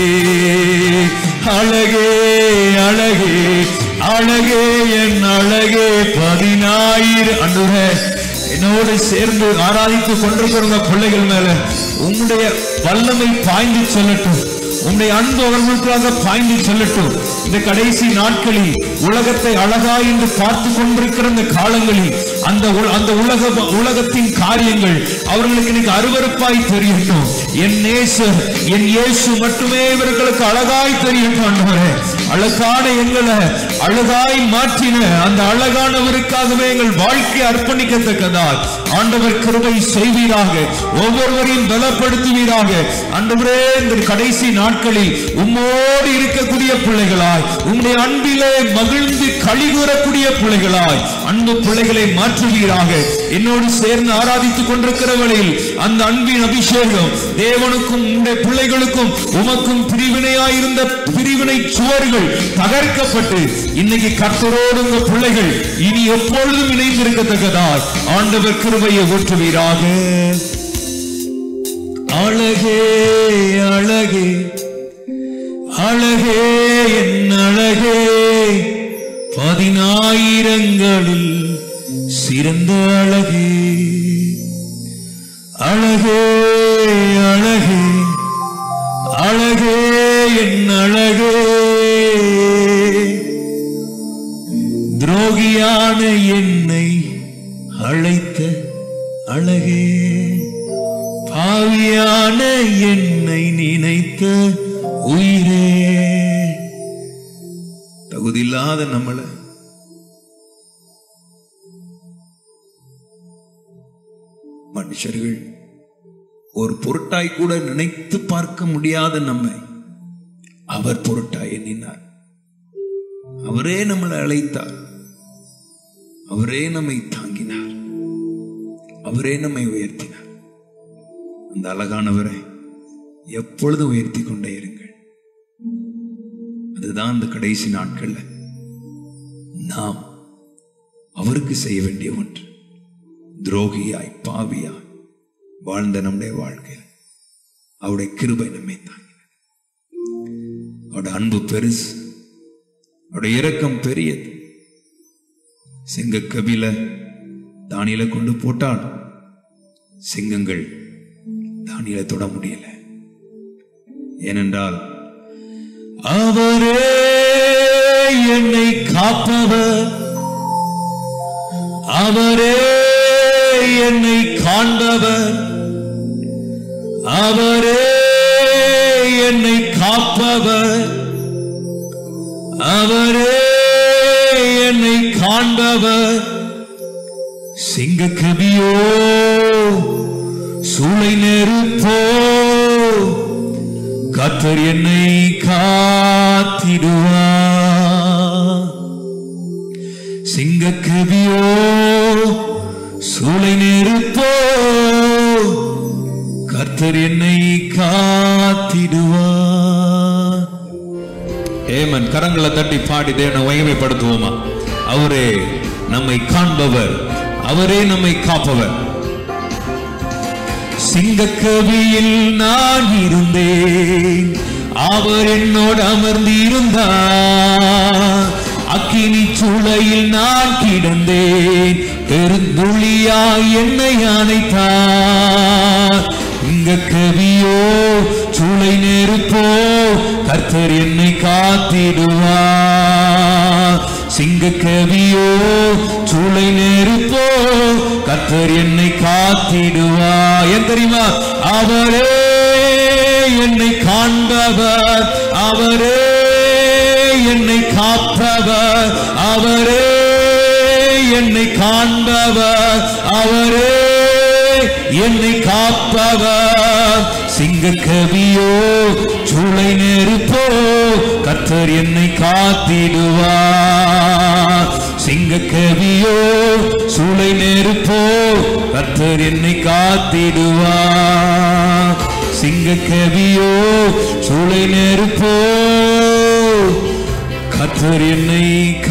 அழகே அழகே அழகே என் அழகே பதினாயிரம் அன்றுக என்னோடு சேர்ந்து ஆராதித்துக் கொண்டிருக்கிற பிள்ளைகள் மேல உம்முடைய வல்லமை பாய்ந்து செல்லட்டும் உம்முடைய அன்பு அவர்களுக்காக பாய்ந்து செல்லட்டும் இந்த கடைசி நாட்களில் உலகத்தை அழகாய் என்று பார்த்து கொண்டிருக்கிற இந்த காலங்களில் அந்த உல- அந்த உலக உலகத்தின் காரியங்கள் அவர்களுக்கு இன்னைக்கு அருவருப்பாய் தெரியட்டும் என் நேசர் என் இயேசு மட்டுமே இவர்களுக்கு அழகாய் தெரியட்டும் ஆண்டவரே அழகான எங்களை அழகாய் மாற்றின அந்த அழகானவருக்காகவே எங்கள் வாழ்க்கை அர்ப்பணிக்கத்தக்கதால் ஆண்டவர் கிருபை செய்வீராக ஒவ்வொருவரையும் பலப்படுத்துவீராக ஆண்டவரே இந்த கடைசி நாட்களில் உம்மோடு இருக்கக்கூடிய பிள்ளைகளாய் உம்முடைய அன்பிலே மகிழ்ந்து களி கூறக்கூடிய பிள்ளைகளாய் அன்பு பிள்ளைகளை மாற்றுவீராக என்னோடு சேர்ந்து ஆராதித்துக் கொண்டிருக்கிற வேளையில் அந்த அன்பின் அபிஷேகம் தேவனுக்கும் உம்முடைய பிள்ளைகளுக்கும் உமக்கும் பிரிவினையாயிருந்த பிரிவினை சுவர்கள் தகர்க்கப்பட்டு இன்னைக்கு கர்த்தரோடு உங்க பிள்ளைகள் இனி எப்பொழுதும் இணைந்திருக்கத்தக்கதாய் ஆண்டவர் கிருபையை ஊற்றுவீராக அழகே அழகே அழகே என் அழகே பதினாயிரங்களில் சிறந்த அழகே அழகே அழகே அழகே என் அழகே துரோகியான என்னை அழைத்த அழகே பாவியான என்னை நினைத்த உயிரே தகுதியில்லாத நம்மள மனுஷர்கள் ஒரு பொருட்டாய் கூட நினைத்து பார்க்க முடியாத நம்மை அவர் பொருட்டாய் எண்ணினார் அவரே நம்மளை அழைத்தார் அவரே நம்மை தாங்கினார் அவரே நம்மை உயர்த்தினார் அந்த அழகானவரை எப்பொழுதும் உயர்த்தி கொண்டே இருங்கள் அதுதான் அந்த கடைசி நாட்கள்ல நாம் அவருக்கு செய்ய வேண்டிய ஒன்று துரோகியாய் பாவியாய் வாழ்ந்த நம்முடைய வாழ்க்கையில் அவருடைய கிருபை நம்மை தாங்கினது அவருடைய அன்பு பெருசு அவருடைய இரக்கம் பெரியது சிங்க கபில தானியில கொண்டு போட்டால் சிங்கங்கள் தானியில தொட முடியல ஏனென்றால் அவரே என்னை காப்பவர் அவரே என்னை காண்பவர் அவரே என்னை காப்பவர் அவரே என்னை காண்பவர் சிங்கக்கபியோ சூளை நெருப்போ கத்தர் என்னை காத்திடுவார் சிங்கக்கபியோ சூளை நெருப்போ கர்த்தர் என்னை காத்திடுவார் ஏமன் கரங்களை தட்டி பாடி தேவனை மகிமைப்படுத்துவோமா அவரே நம்மை காண்பவர் அவரே நம்மை காப்பவர் சிங்கக்கவியில் நான் இருந்தேன் அவர் என்னோடு அமர்ந்திருந்தார் அக்கினி சூளையில் நான் கிடந்தேன் பெருந்துளியாய் என்னை அணைத்தார் இங்க கவியோ சூளை நெருப்போ கர்த்தர் என்னை காத்திடுவார் சிங்க கவியோ சூளை நெருப்போ கர்த்தர் என்னை காத்திடுவார் ஏன் தெரியுமா அவரே என்னை காண்பவர் அவரே என்னை காப்பவர் அவரே என்னை காண்பவர் அவரே என்னை காப்பவர் சிங்க கவியோ சூளை நெருப்போ கர்த்தர் என்னை காத்திடுவார் சிங்க கவியோ சூளை நெருப்போ கர்த்தர் என்னை காத்திடுவார் சிங்க கவியோ சூளை நெருப்போ கர்த்தர் என்னை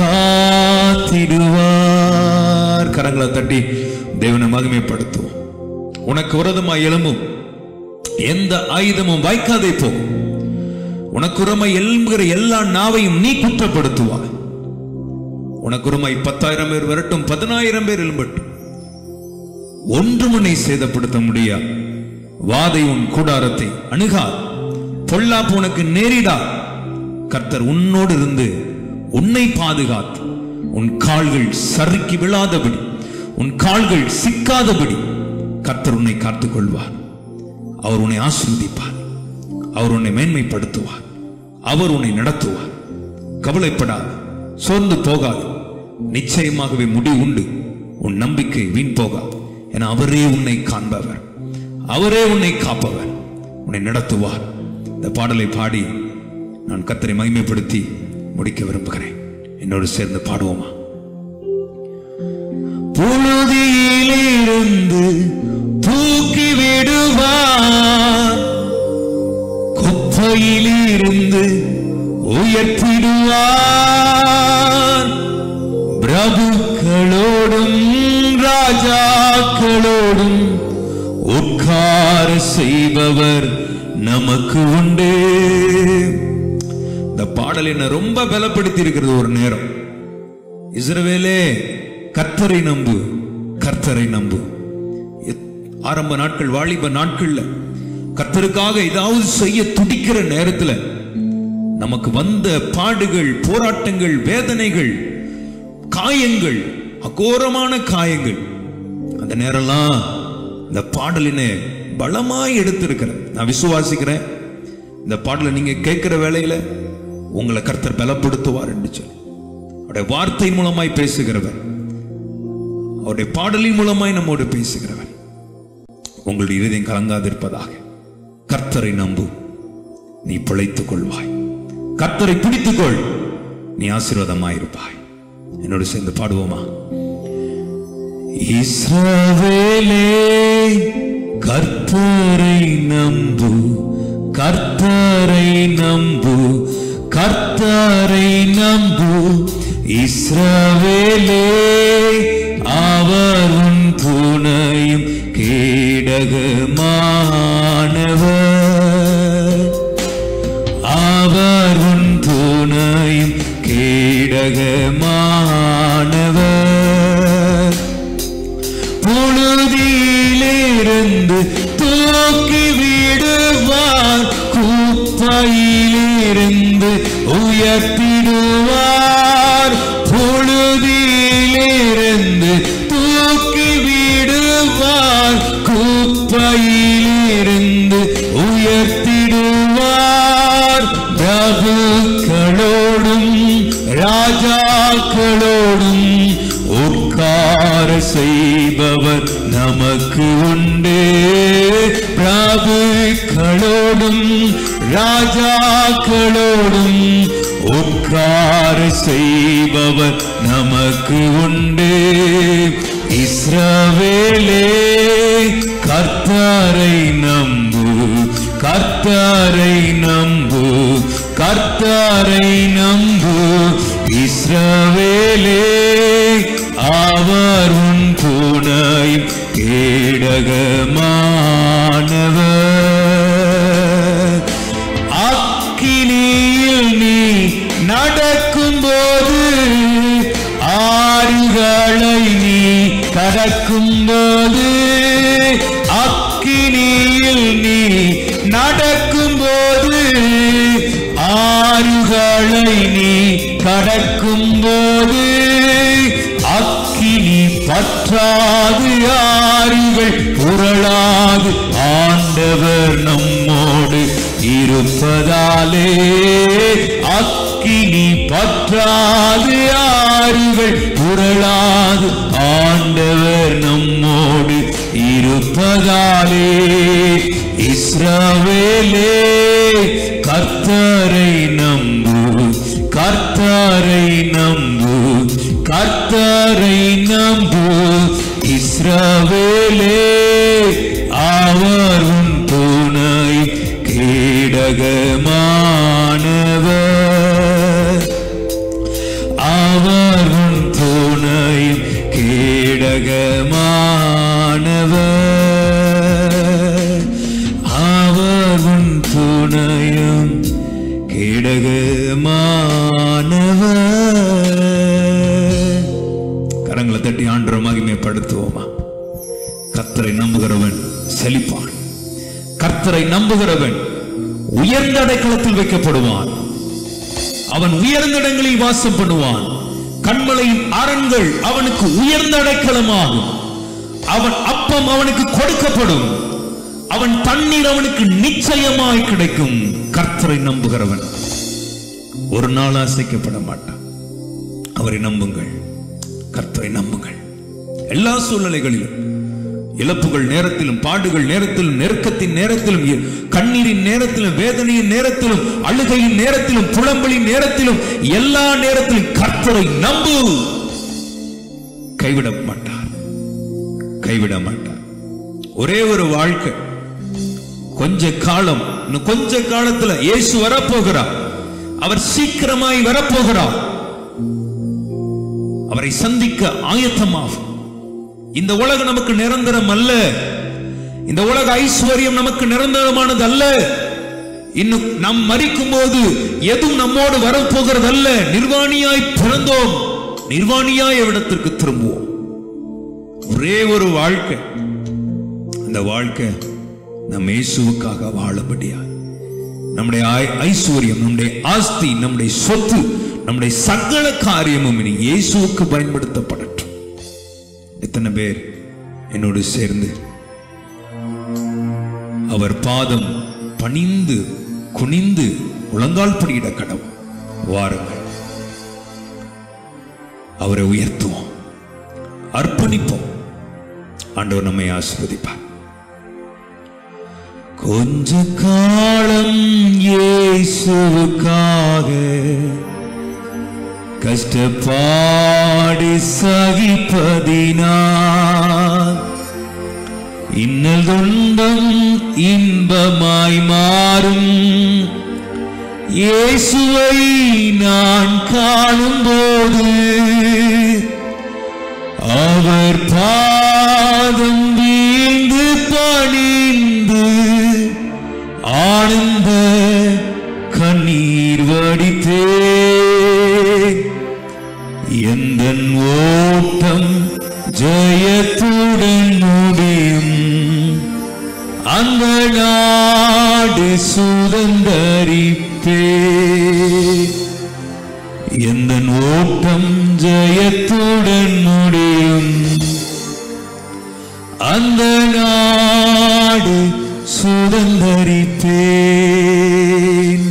காத்திடுவார் கரங்களை தட்டி தேவனை மகிமைப்படுத்துவோம் உனக்கு விரதமாய் எழும்பும் எந்த ஆயுதமும் வாய்க்காதே போகும் உனக்கு உரமாய் எழும்புகிற எல்லா நாவையும் நீ குற்றப்படுத்துவாய் உனக்கு உரமாய் பத்தாயிரம் பேர் வரட்டும் பதினாயிரம் பேர் எழும்பட்டும் ஒன்றும் உன்னை சேதப்படுத்த முடியாது வாதை உன் கூடாரத்தை அணுகார் பொல்லாப்பு உனக்கு நேரிடா கர்த்தர் உன்னோடு இருந்து உன்னை பாதுகாத்து உன் கால்கள் சறுக்கி விழாதபடி உன் கால்கள் சிக்காதபடி கர்த்தர் உன்னை காத்துக் கொள்வார் அவர் உன்னை ஆசீர்வதிப்பார் அவர் உன்னை மேன்மைப்படுத்துவார் அவர் உன்னை நடத்துவார் கவலைப்படாது சோர்ந்து போகாது நிச்சயமாகவே முடிவு உண்டு உன் நம்பிக்கை வீண் போகாது என அவரே உன்னை காண்பவர் அவரே உன்னை காப்பவர் உன்னை நடத்துவார் இந்த பாடலை பாடி நான் கத்தரை மகிமைப்படுத்தி முடிக்க விரும்புகிறேன் என்னோடு சேர்ந்து பாடுவோமா புழுதியிலிருந்து தூக்கி விடுவார் குப்பையிலிருந்து உயர்த்திடுவார் பிரபுக்களோடும் ராஜாக்களோடும் உட்கார செய்பவர் நமக்கு உண்டு இந்த பாடல் என்ன ரொம்ப பலப்படுத்தி இருக்கிறது ஒரு நேரம் இஸ்ரவேலே கர்த்தரை நம்பு கர்த்தரை நம்பு எத்- ஆரம்ப நாட்கள் வாலிப நாட்கள்ல கர்த்தருக்காக ஏதாவது செய்ய துடிக்கிற நேரத்துல நமக்கு வந்த பாடுகள் போராட்டங்கள் வேதனைகள் காயங்கள் அகோரமான காயங்கள் அந்த நேரம்லாம் இந்த பாடலினை பலமாய் எடுத்திருக்கிறேன் நான் விசுவாசிக்கிறேன் இந்த பாடலை நீங்க கேட்கிற வேளையில உங்களை கர்த்தர் பலப்படுத்துவார் என்று சொல்லி அவருடைய வார்த்தை மூலமாய் பேசுகிறவர் அவருடைய பாடலின் மூலமாய் நம்மோடு பேசுகிறவர் உங்களுடைய இருதயம் கலங்காதிருப்பதாக கர்த்தரை நம்பு நீ பிழைத்துக் கொள்வாய் கர்த்தரை பிடித்துக் கொள் நீ ஆசீர்வாதமாயிருப்பாய் என்னோடு சேர்ந்து பாடுவோமா இஸ்ரவேலே கர்த்தரை நம்பு கர்த்தரை நம்பு கர்த்தரை நம்பு இஸ்ரவேலே அவர் உன் துணையும் கேடகமானவர் அவர் உன் துணையும் கேடகமானவர் புழுதியிலிருந்து தூக்கி விடுவார் குப்பையிலிருந்து உயர்த்திடுவார் புழுதியிலிருந்து தூக்கி விடுவார் குப்பையிலிருந்து உயர்த்திடுவார் பிரபுக்களோடும் ராஜாக்களோடும் உட்கார செய்பவர் நமக்கு உண்டு பிரபுக்களோடும் ராஜாக்களோடும் உட்கார செய்பவர் நமக்கு உண்டு இஸ்ரவேலே கர்த்தரை நம்பு கர்த்தரை நம்பு கர்த்தரை நம்பு இஸ்ரவேலே அவர் உன் துணையும் கேடகமானவர் அக்கினியில் நீ நடக்கும்போது போது அக்கினியில் நீ நடக்கும் போது ஆறுகளை நீ கடக்கும் போது அக்கினி பற்றாது ஆறுகள் புரளாது ஆண்டவர் நம்மோடு இருப்பதாலே அக்கினி பற்றாது ஆறுகள் புரளாது ஆண்டவர் நம்மோடு இருப்பதாலே இஸ்ரவேலே கர்த்தரை நம்பு கர்த்தரை நம்பு கர்த்தரை நம்பு இஸ்ரவேலே அவர் உன் துணை கேடகமானவர் அவர் உன் துணை கேடகமானவர் அவர் உன் துணையும் கேடகமானவர் கரங்களை தட்டி ஆண்டர மகிமைப்படுத்துவோமா கர்த்தரை நம்புகிறவன் செழிப்பான் கர்த்தரை நம்புகிறவன் உயர்ந்த அடைக்கலத்தில் வைக்கப்படுவான் அவன் உயர்ந்த இடங்களில் வாசம் பண்ணுவான் கண்மலையின் அரண்கள் அவனுக்கு உயர்ந்த அடைக்கலமாகும் அவன் அப்பம் அவனுக்கு கொடுக்கப்படும் அவன் தண்ணீர் அவனுக்கு நிச்சயமாய் கிடைக்கும் கர்த்தரை நம்புகிறவன் ஒரு நாள் அசைக்கப்பட மாட்டான் அவரை நம்புங்கள் கர்த்தரை நம்புங்கள் எல்லா சூழ்நிலைகளிலும் இழப்புகள் நேரத்திலும் பாடுகள் நேரத்திலும் நெருக்கத்தின் நேரத்திலும் இ- கண்ணீரின் நேரத்திலும் வேதனையின் நேரத்திலும் அழுகையின் நேரத்திலும் புலம்பலின் நேரத்திலும் எல்லா நேரத்திலும் கர்த்தரை நம்பு கைவிட மாட்டார் கைவிட மாட்டார் ஒரே ஒரு வாழ்க்கை கொஞ்ச காலம் இன்னும் கொஞ்ச காலத்துல இயேசு வரப்போகிறார் அவர் சீக்கிரமாய் வரப்போகிறார் அவரை சந்திக்க ஆயத்தமாகும் இந்த உலகம் நமக்கு நிரந்தரம் அல்ல இந்த உலக ஐஸ்வர்யம் நமக்கு நிரந்தரமானது அல்ல இன்னும் நாம் மறிக்கும் போது எதுவும் நம்மோடு வரப்போகிறது அல்ல நிர்வாணியாய் பிறந்தோம் நிர்வாணியாய் இடத்திற்கு திரும்புவோம் ஒரே ஒரு வாழ்க்கை அந்த வாழ்க்கை நம் இயேசுவுக்காக வாழபடியா நம்முடைய ஐ- ஐஸ்வர்யம் நம்முடைய ஆஸ்தி நம்முடைய சொத்து நம்முடைய சகல காரியமும் இனி இயேசுவுக்கு பயன்படுத்தப்படட்டும் எத்தனை பேர் என்னோடு சேர்ந்து அவர் பாதம் பணிந்து குனிந்து முழங்கால் படியிட கடவுள் வாருங்கள் அவரை உயர்த்துவோம் அர்ப்பணிப்போம் ஆண்டவர் நம்மை ஆசீர்வதிப்பார் கொஞ்ச காலம் இயேசுவுக்காக கஷ்டப்பாடு சகிப்பதினால் இன்னல் துன்பம் இன்பமாய் மாறும் இயேசுவை நான் காணும்போது அவர் பாதம் வீழ்ந்து பணிந்து ஆனந்த கண்ணீர் வடித்தே எந்த ஓட்டம் ஜெயத்துடன் முடியும் அந்த நாடு சுதந்தரிப்பே எந்த ஓட்டம் ஜெயத்துடன் முடியும் அந்த நாடு சுதந்தரிப்பேன்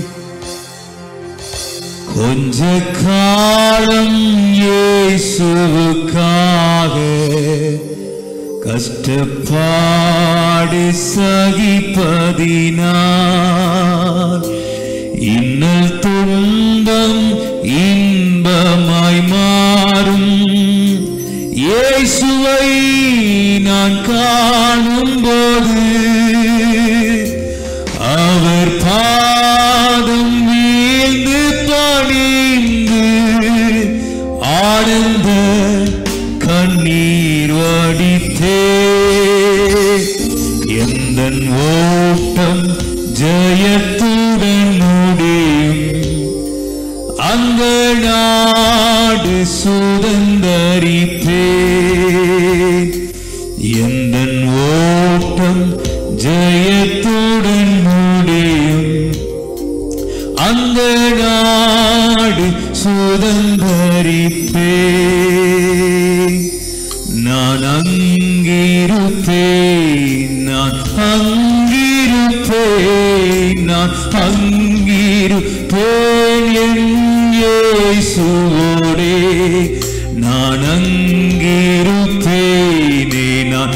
கொஞ்ச காலம் இயேசுவுக்காக கஷ்டப்பாடு சகிப்பதினால் இன்னல் துன்பம் இன்பமாய் மாறும் இயேசுவை நான் காணும்போது அவர் பாதம் வீழ்ந்து பணிந்து ஆனந்த கண்ணீர் வடித்தே எந்த ஓட்டம் ஜெயத்துடன் முடியும் அந்த நாடு சுதந்தரிப்பே எந்த அந்த நாடு சுதந்தரிப்பே நான் அங்கிருப்பேன் நான் அங்கிருப்பேன் நான் அங்கிருப்பேன் என் இயேசுவோடே நான் அங்கிருப்பேனே நான்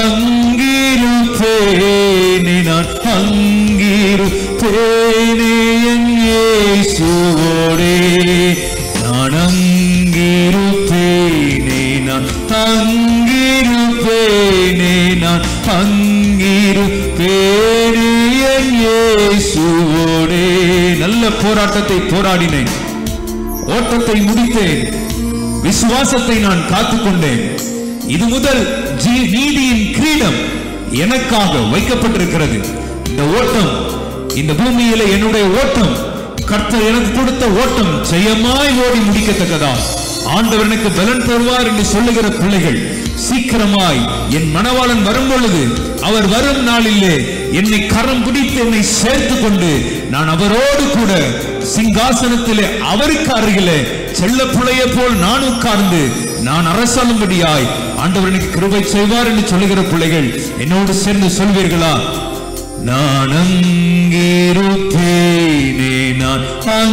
அங்கிருப்பேனே நான் அங்கிருப்பேனே என் இயேசுவோடே நான் அங்கிருப்பேனே நான் அங்கிருப்பேனே நான் அங்கிருப்பேனே என் இயேசுவோடே நல்ல போராட்டத்தை போராடினேன் ஓட்டத்தை முடித்தேன் விசுவாசத்தை நான் காத்துக்கொண்டேன் இது முதல் ஜீ- நீதியின் கிரீடம் எனக்காக வைக்கப்பட்டிருக்கிறது இந்த ஓட்டம் இந்த பூமியில என்னுடைய ஓட்டம் கர்த்தர் எனக்கு கொடுத்த ஓட்டம் ஜெயமாய் ஓடி முடிக்கத்தக்கதா ஆண்டவர் எனக்கு பலன் தருவார் என்று சொல்லுகிற பிள்ளைகள் சீக்கிரமாய் என் மணவாளன் வரும் பொழுது அவர் வரும் நாளிலே என்னை கரம் பிடித்து என்னை சேர்த்து கொண்டு நான் அவரோடு கூட சிங்காசனத்திலே அவருக்கு அருகிலே செல்ல பிள்ளைய போல் நான் உட்கார்ந்து நான் அரசாளும்படியாய் ஆண்டவர் எனக்கு கிருபை செய்வார் என்று சொல்லுகிற பிள்ளைகள் என்னோடு சேர்ந்து சொல்வீர்களா நான் அங்கிருப்பேனே நான்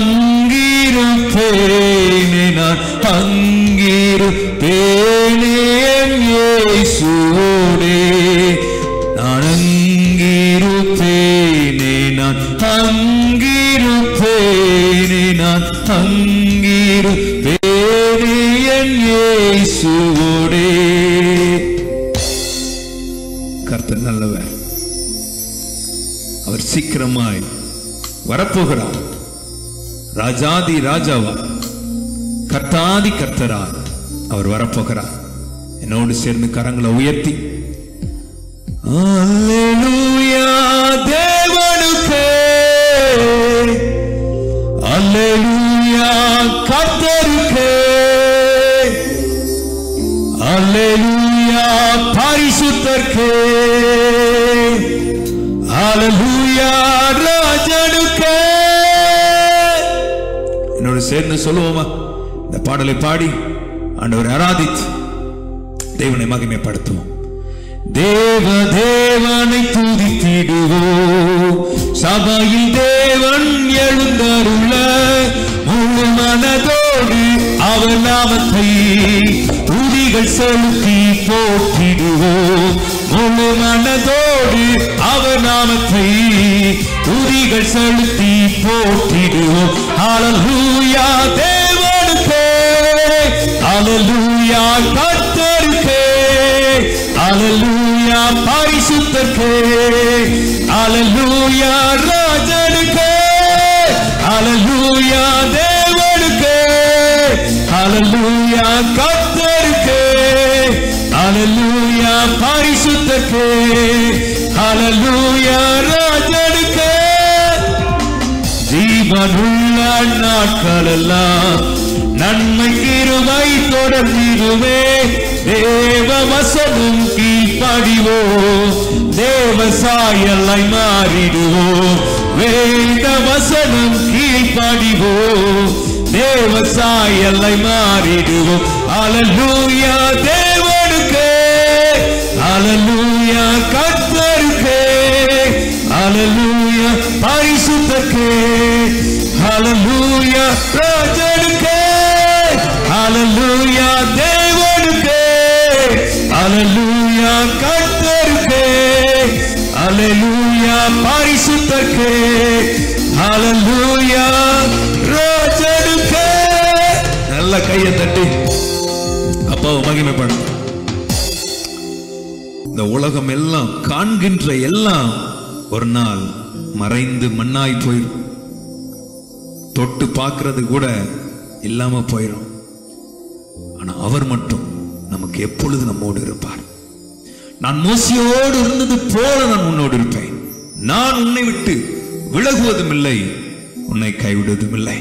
அங்கிருப்பேனே நான் அங்கிருப்பேனே என் இயேசுவோடே நான் அங்கிருப்பேனே நான் அங்கிருப்பேனே நான் அங்கிருப்பேனே என் இயேசுவோடே கர்த்தர் நல்லவர் அவர் சீக்கிரமாய் வரப்போகிறார் ராஜாதி ராஜாவா கர்த்தாதி கர்த்தரா அவர் வரப்போகிறார் என்னோடு சேர்ந்து கரங்களை உயர்த்தி அல்லேலூயா தேவனுக்கே அல்லேலூயா கர்த்தருக்கே அல்லேலூயா பரிசுத்தர்க்கே அல்லேலூயா ராஜனுக்கே என்னோட சேர்ந்து சொல்லுவோமா இந்த பாடலை பாடி ஆண்டவர் ஆராதித்து தேவனை மகிமைப்படுத்துவோம் தேவ தேவனை துதித்திடுவோம் சபையில் தேவன் எழுந்தருள முழு மனதோடு அவர் நாமத்தை துதிகள் செலுத்தி போற்றிடுவோம் முழு மனதோடு அவர் நாமத்தை துதிகள் செலுத்தி போற்றிடுவோம் ஹalleluya தேவனுக்கே ஹalleluya கர்த்தருக்கே ஹalleluya பரிசுத்தருக்கே ஹalleluya ராஜனுக்கே ஹalleluya தேவனுக்கே ஹalleluya கர்த்தருக்கே ஹalleluya பரிசுத்தருக்கே ஹalleluya ராஜனுக்கே ஜீவனுள்ள நாட்களெல்லாம் நன்மை கிருமை தொடர்ந்திடுவே தேவ வசனும் கீழ்ப்படிவோம் தேவ சாயலை மாறிடுவோம் வேத வசனம் கீழ்ப்படிவோம் தேவ சாயலை மாறிடுவோம் அலலூயா தேவனுக்கே அலலூயா கர்த்தருக்கே அலலூயா பரிசுத்தருக்கே அலலூயா ராஜனுக்கே அலலூயா தேவனுக்கே அலலூயா கர்த்தருக்கே அலலூயா பரிசுத்தருக்கே அலலூயா ராஜனுக்கே நல்ல கையை தட்டி அப்பாவை மகிமைப்படும் இந்த உலகம் எல்லாம் காண்கின்ற எல்லாம் ஒரு நாள் மறைந்து மண்ணாய் போயிடும் தொட்டு பார்க்கிறது கூட இல்லாம போயிடும் ஆனா அவர் மட்டும் நமக்கு எப்பொழுது நம்மோடு இருப்பார் நான் மோசியோடு இருந்தது போல நான் உன்னோடு இருப்பேன் நான் உன்னை விட்டு விலகுவதும் இல்லை உன்னை கைவிடுவதும் இல்லை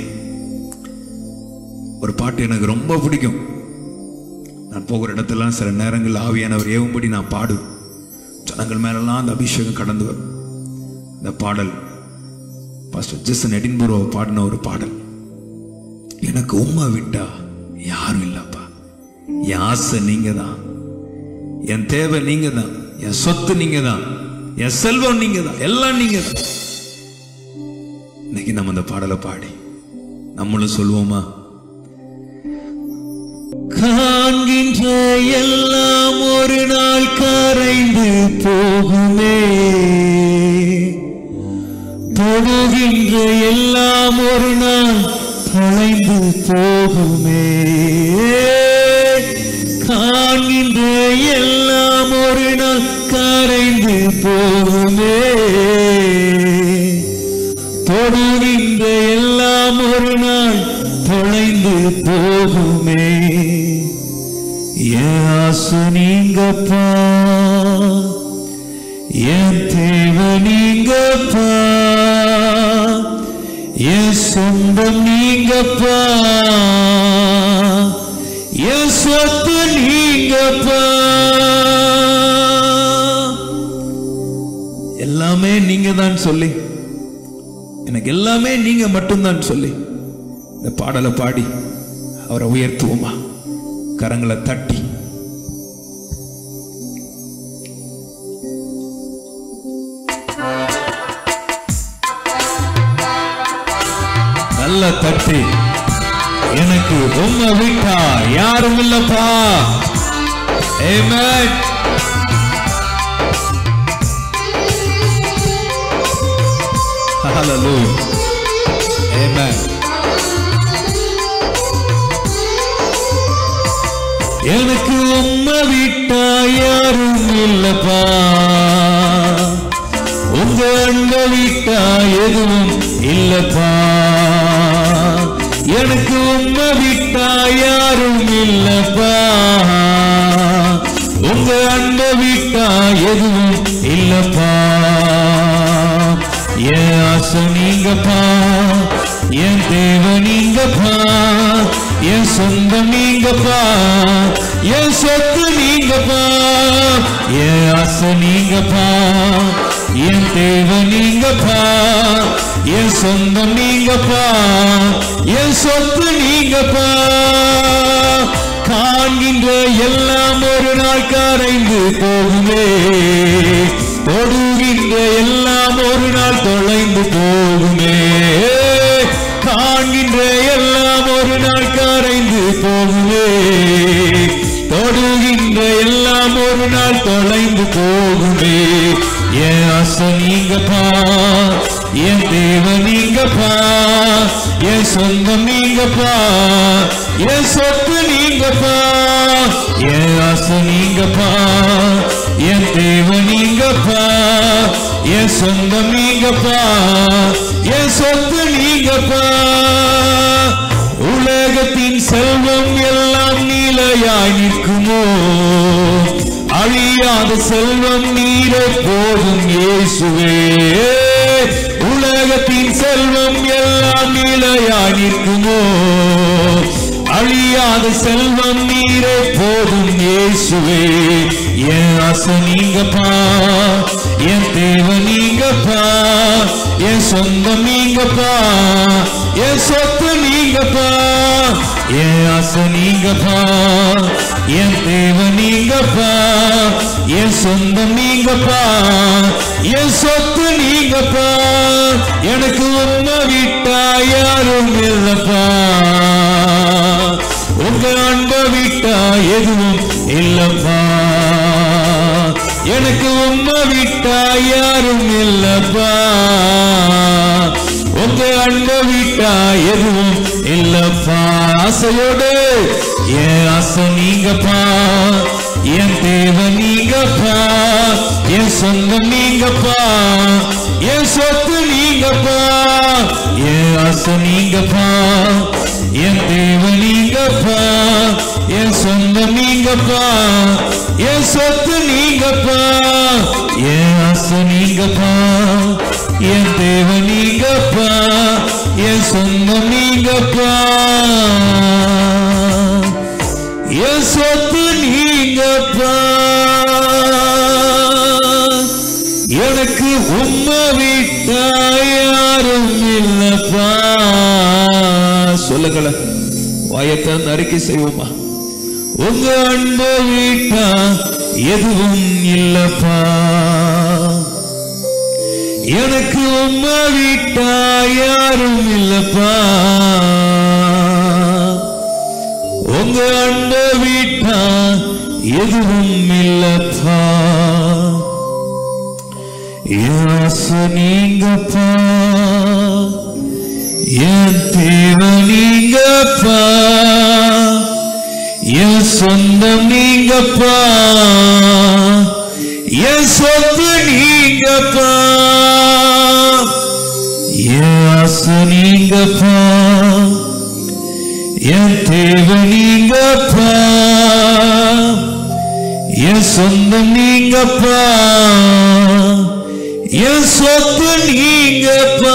ஒரு பாட்டு எனக்கு ரொம்ப பிடிக்கும் நான் போகிற இடத்தெல்லாம் சில நேரங்கள் ஆவியானவர் ஏவும்படி நான் பாடுவேன் ஜனங்கள் மேலெல்லாம் அந்த அபிஷேகம் கடந்து வரும் இந்த பாடல் பாஸ்டர் ஜெசன் எடின்புரோ பாடின ஒரு பாடல் எனக்கு உம்மா விட்டா யாரும் இல்லப்பா என் ஆசை நீங்க தான் என் தேவை நீங்க தான் என் சொத்து நீங்க தான் என் செல்வம் நீங்க தான் எல்லாம் நீங்க தான் இன்னைக்கு நம்ம அந்த பாடலை பாடி நம்மளும் சொல்லுவோமா காண்கின்ற எல்லாம் ஒரு நாள் கரைந்து போகுமே தொடுகின்ற எல்லாம் ஒரு நாள் தொலைந்து போகுமே காண்கின்ற எல்லாம் ஒரு நாள் கரைந்து போகுமே தொடுகின்ற எல்லாம் ஒரு நாள் தொலைந்து போகுமே என் ஆசு நீங்கப்பா என் தேவை நீங்கப்பா என் சொந்தம் நீங்கப்பா என் சொத்து நீங்கப்பா எல்லாமே நீங்க தான் சொல்லி எனக்கு எல்லாமே நீங்க மட்டும்தான் சொல்லி இந்த பாடலை பாடி அவரை உயர்த்துவோமா கரங்களை தட்டி நல்ல தட்டி எனக்கு உண்மை விட்டா யாரும் இல்லப்பா Amen. Hallelujah. Amen. எனக்கு உண்மை விட்டா யாரும் இல்லப்பா உங்க அன்பை விட்டா எதுவும் இல்லப்பா எனக்கு உண்மை விட்டா யாரும் இல்லப்பா உங்க அன்பை விட்டா எதுவும் இல்லப்பா என் ஆசை நீங்கப்பா என் தேவ நீங்கப்பா என் சொந்தம் நீங்கப்பா என் சொத்து நீங்கப்பா என் ஆசை நீங்கப்பா என் தேவ நீங்கப்பா என் சொந்தம் நீங்கப்பா என் சொத்து நீங்கப்பா காண்கின்ற எல்லாம் ஒரு நாள் கரைந்து போகுமே தொடுகின்ற எல்லாம் ஒரு நாள் தொலைந்து போகுமே காண்கின்ற எல்லாம் ஒரு நாள் கரைந்து போகுமே தொடுகின்ற எல்லாம் ஒரு நாள் தொலைந்து போகுமே என் ஆசை நீங்கப்பா என் தேவ நீங்கப்பா என் சொந்தம் நீங்கப்பா என் சொத்து நீங்கப்பா என் ஆசை நீங்கப்பா என் தேவ நீங்கப்பா என் சொந்தம் நீங்கப்பா என் சொத்து நீங்கப்பா உலகத்தின் செல்வம் எல்லாம் நீலையாய் நிற்குமோ அழியாத செல்வம் நீரே போதும் இயேசுவே உலகத்தின் செல்வம் எல்லாம் நிலையாய் நிற்குமோ அழியாத செல்வம் நீரே போதும் இயேசுவே என் ஆசை நீங்கப்பா என் தேவ நீங்கப்பா என் சொந்தம் நீங்கப்பா என் சொத்து நீங்கப்பா என் ஆசை நீங்கப்பா என் தேவ நீங்கப்பா என் சொந்தம் நீங்கப்பா என் சொத்து நீங்கப்பா எனக்கு உண்மை விட்டா யாரும் இல்லப்பா உங்க அன்பை விட்டா எதுவும் இல்லப்பா எனக்கு உண்மை விட்டா யாரும் இல்லப்பா உங்க அன்பை விட்டா எதுவும் இல்லப்பா ஆசையோடு என் ஆசை நீங்கப்பா என் தேவை நீங்கப்பா என் சொந்தம் நீங்கப்பா என் சொத்து நீங்கப்பா என் ஆசை நீங்கப்பா என் தேவை நீங்கப்பா என் சொந்தம் நீங்கப்பா என் சொத்து நீங்கப்பா என் ஆசை நீங்கப்பா என் தேவை நீங்கப்பா என் சொந்தம் நீங்கப்பா என் சொத்து நீங்கப்பா எனக்கு உண்மை விட்டா யாரும் சொல்லுங்களேன் வாயத்திறந்து அறிக்கை செய்வோமா உங்க அன்பை விட்டா எதுவும் இல்லப்பா எனக்கு உம்மை விட்டா யாரும் இல்லப்பா உங்க அன்பை விட்டா எதுவும் இல்லப்பா யாச நீங்கப்பா என் தேவ நீங்கப்பா என் சொந்தம் நீங்கப்பா என் சொத்து நீங்கப்பா என் ஆசை நீங்கப்பா என் தேவ நீங்கப்பா என் சொந்தம் நீங்கப்பா என் சொத்து நீங்கப்பா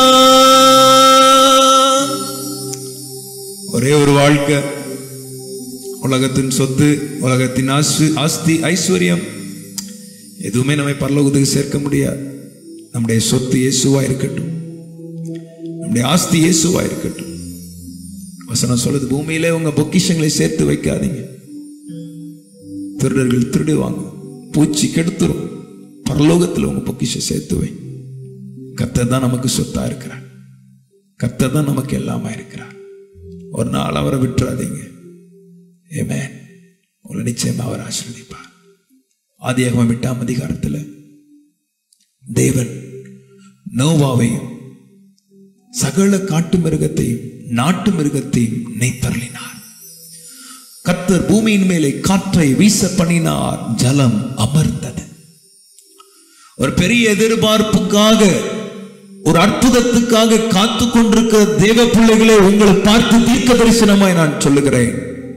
ஒரே ஒரு வாழ்க்கை உலகத்தின் சொத்து உலகத்தின் ஆசு ஆஸ்தி ஐஸ்வர்யம் எதுவுமே நம்மை பரலோகத்துக்கு சேர்க்க முடியாது நம்முடைய சொத்து இயேசுவா இருக்கட்டும் நம்முடைய ஆஸ்தி இயேசுவா இருக்கட்டும் வசனம் சொல்லுது பூமியிலே உங்க பொக்கிஷங்களை சேர்த்து வைக்காதீங்க திருடர்கள் திருடுவாங்க பூச்சி கெடுத்துரும் பரலோகத்தில் உங்க பொக்கிஷம் சேர்த்து வை கர்த்தர் தான் நமக்கு சொத்தா இருக்கிறார் கர்த்தர் தான் நமக்கு எல்லாமா இருக்கிறார் ஒரு நாள் அவரை விட்டுறாதீங்க ஏமேன் உங்களை நிச்சயமா அவர் ஆசீர்வதிப்பார் ஆதியாகமம் எட்டாம் அதிகாரத்தில் தேவன் நோவாவையும் சகல காட்டு மிருகத்தையும் நாட்டு மிருகத்தையும் நெய்த்தருளினார் கர்த்தர் பூமியின் மேலே காற்றை வீச பண்ணினார் ஜலம் அமர்ந்தது ஒரு பெரிய எதிர்பார்ப்புக்காக ஒரு அற்புதத்துக்காக காத்து கொண்டிருக்கிற தேவ பிள்ளைகளே உங்களை பார்த்து தீர்க்க தரிசனமாய் நான் சொல்லுகிறேன்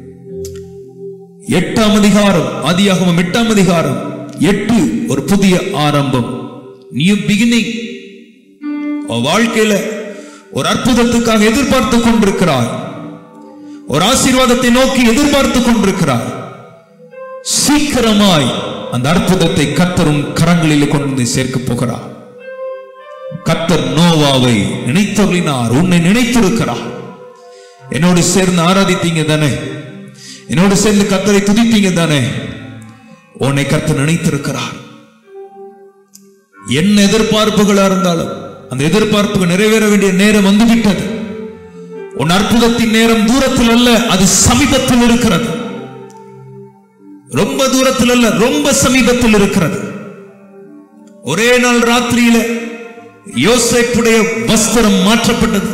எட்டாம் அதிகாரம் ஆதியாகமம் எட்டாம் அதிகாரம் எட்டு ஒரு புதிய ஆரம்பம் நியூ பிகினிங் வாழ்க்கையில ஒரு அற்புதத்துக்காக எதிர்பார்த்து கொண்டிருக்கிறாய் ஒரு ஆசீர்வாதத்தை நோக்கி எதிர்பார்த்து கொண்டிருக்கிறாய் சீக்கிரமாய் அந்த அற்புதத்தை கத்தரும் கரங்களில் கொண்டு வந்து சேர்க்க போகிறார் கத்தர் நோவாவை நினைத்தொழினார் உன்னை நினைத்திருக்கிறார் என்னோடு சேர்ந்து ஆராதித்தீங்க தானே என்னோடு சேர்ந்து கத்தரை துதித்தீங்க தானே உன்னை கத்தர் நினைத்திருக்கிறார் என்ன எதிர்பார்ப்புகளா இருந்தாலும் அந்த எதிர்பார்ப்புகள் நிறைவேற வேண்டிய நேரம் வந்துவிட்டது உன் அற்புதத்தின் நேரம் தூரத்தில் அல்ல அது சமீபத்தில் இருக்கிறது ரொம்ப தூரத்தில் அல்ல ரொம்ப சமீபத்தில் இருக்கிறது ஒரே நாள் ராத்திரியில யோசேப்புடைய வஸ்திரம் மாற்றப்பட்டது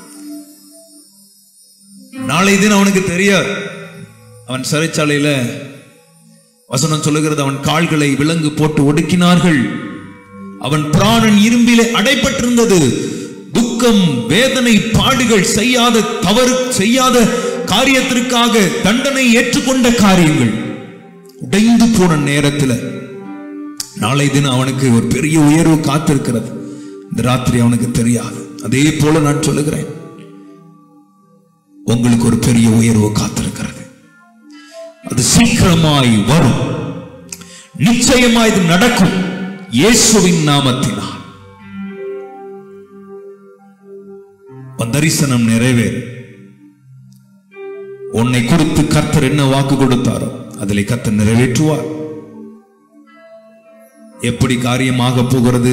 நாளை தினம் அவனுக்கு தெரியாது அவன் சிறைச்சாலையில வசனம் சொல்லுகிறது அவன் கால்களை விலங்கு போட்டு ஒடுக்கினார்கள் அவன் பிராணன் இரும்பிலே அடைப்பட்டிருந்தது துக்கம் வேதனை பாடுகள் செய்யாத தவறு செய்யாத காரியத்திற்காக தண்டனை ஏற்றுக்கொண்ட காரியங்கள் உடைந்து போன நேரத்தில் நாளை தினம் அவனுக்கு ஒரு பெரிய உயர்வு காத்திருக்கிறது இந்த ராத்திரி அவனுக்கு தெரியாது அதே போல நான் சொல்லுகிறேன் உங்களுக்கு ஒரு பெரிய உயர்வு காத்திருக்கிறது அது சீக்கிரமாய் வரும் நிச்சயமாய் இது நடக்கும் இயேசுவின் நாமத்தினால் உன் தரிசனம் நிறைவேறும் உன்னை குறித்து கர்த்தர் என்ன வாக்கு கொடுத்தாரோ அதிலே கர்த்தர் நிறைவேற்றுவார் எப்படி காரியமாக போகிறது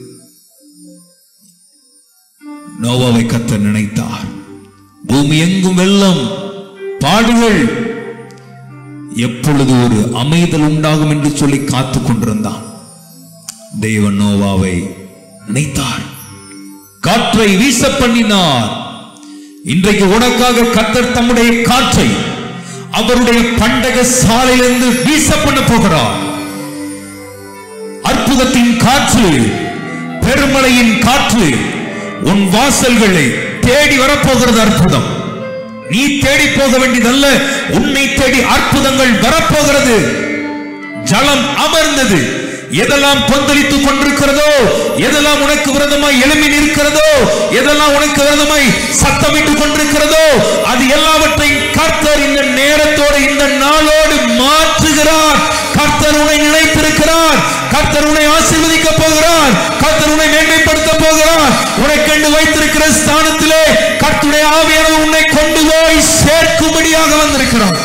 நோவாவை கர்த்தர் நினைத்தார் பூமி எங்கும் வெள்ளம் பாடுகள் எப்பொழுது ஒரு அமைதல் உண்டாகும் என்று சொல்லி காத்துக் கொண்டிருந்தான் தேவன் நோவாவை நினைத்தார் காற்றை வீச பண்ணினார் இன்றைக்கு உனக்காக கத்தர் தம்முடைய காற்றை அவருடைய பண்டக சாலையிலிருந்து வீச பண்ண போகிறார் அற்புதத்தின் காற்று பெருமழையின் காற்று உன் வாசல்களை தேடி வரப்போகிறது அற்புதம் நீ தேடி போக வேண்டியதல்ல உன்னை தேடி அற்புதங்கள் வரப்போகிறது ஜலம் அமர்ந்தது எதெல்லாம் கொந்தளித்துக் கொண்டிருக்கிறதோ எதெல்லாம் உனக்கு விரதமாய் எழும்பி நிற்கிறதோ எதெல்லாம் உனக்கு விரதமாய் சத்தமிட்டுக் கொண்டிருக்கிறதோ அது எல்லாவற்றையும் கர்த்தர் இந்த நேரத்தோடு இந்த நாளோடு மாற்றுகிறார் கர்த்தர் உன்னை நினைத்திருக்கிறார் கர்த்தர் உன்னை ஆசீர்வதிக்க போகிறார் கர்த்தர் உன்னை மேன்மைப்படுத்த போகிறார் உனக்கென்று வைத்திருக்கிற ஸ்தானத்திலே கர்த்தருடைய ஆவியானவர் உன்னை கொண்டு போய் சேர்க்கும்படியாக வந்திருக்கிறார்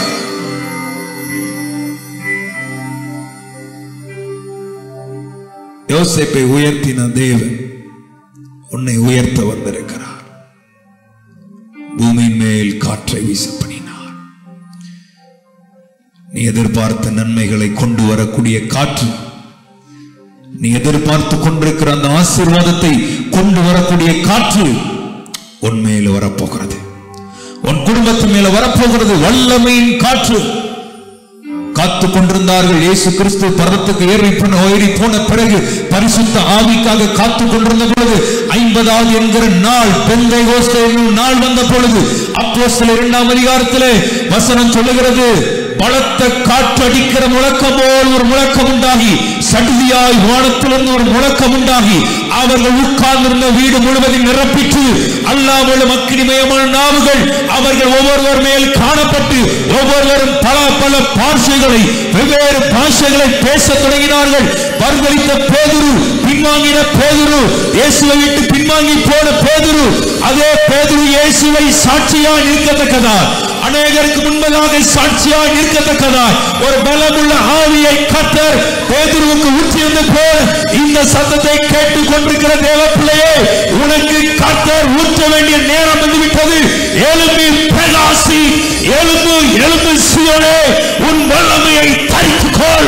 யோசேப்பை உயர்த்தின தேவன் உன்னை உயர்த்த வந்திருக்கிறார் பூமியின் மேல் காற்றை வீச பண்ணினார் நீ எதிர்பார்த்த நன்மைகளை கொண்டு வரக்கூடிய காற்று நீ எதிர்பார்த்து கொண்டிருக்கிற அந்த ஆசீர்வாதத்தை கொண்டு வரக்கூடிய காற்று உன் மேல வரப்போகிறது உன் குடும்பத்து மேல வரப்போகிறது வல்லமையின் காற்று காத்து கொண்டிருந்தார்கள் இயேசு கிறிஸ்து பரத்துக்கு ஏறி போன ஏறி போன பிறகு பரிசுத்த ஆவிக்காக காத்து கொண்டிருந்த பொழுது ஐம்பதாவது என்கிற நாள் பெந்தை நாள் வந்த பொழுது அப்போ சில இரண்டாம் அதிகாரத்திலே வசனம் சொல்லுகிறது பலத்த காற்று அடிக்கிற முழக்கம் போல் ஒரு முழக்கம் உண்டாகி சடுதியாய் வானத்திலிருந்து ஒரு முழக்கம் உண்டாகி அவர்கள் உட்கார்ந்திருந்த வீடு முழுவதும் நிரப்பிற்று அல்லாமலும் அக்கினிமயமான நாவுகள் அவர்கள் ஒவ்வொருவர் மேல் காணப்பட்டு ஒவ்வொருவரும் பல பல பாஷைகளை வெவ்வேறு பாஷைகளை பேசத் தொடங்கினார்கள் பரிதளித்த பேதுரு பின்வாங்கின பேதுரு இயேசுவை விட்டு பின்வாங்கி போன பேதுரு அதே பேதுரு இயேசுவை சாட்சியாய் நிற்கத்தக்கதா அநேகருக்கு முன்பதாக சாட்சியாய் நிற்கத்தக்கதா ஒரு பலமுள்ள ஆவியை கத்தர் பேதுருவுக்கு ஊற்றியது போல் இந்த சத்தத்தை கேட்டுக் கொண்டிருக்கிற தேவ பிள்ளையே உனக்கு கத்தர் ஊற்ற வேண்டிய நேரம் வந்துவிட்டது எழும்பி பிரகாசி எழும்பு எழும்பு சியோனே உன் வல்லமையை தரித்துக்கொள்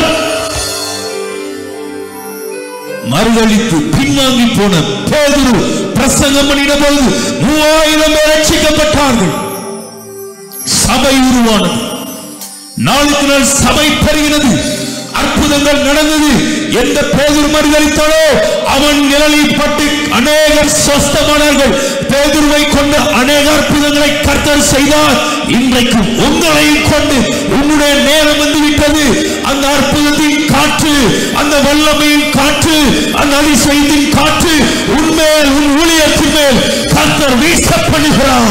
மறுதளித்து பின்வாங்கி போன பேதுரு பிரசங்கம் பண்ணின பொழுது மூவாயிரம் பேர் ரட்சிக்கப்பட்டார்கள் சபை உருவானது நாளுக்கு நாள் சபை பெறுகிறது அற்புதங்கள் நடந்தது எந்த பேதுரு மறுதளித்தானோ அவன் நிழலில் பட்டு அநேகர் சொஸ்தமானார்கள் பேதுருவை கொண்டு அநேக அற்புதங்களை கர்த்தர் செய்தார் இன்றைக்கு உங்களையும் கொண்டு உன்னுடைய நேரம் வந்து விட்டது அந்த அற்புதத்தின் காற்று அந்த வல்லமையின் காற்று அந்த அதிசயத்தின் காற்று உன்மேல் உன் ஊழியத்தின் மேல் கர்த்தர் வீச பண்ணுகிறார்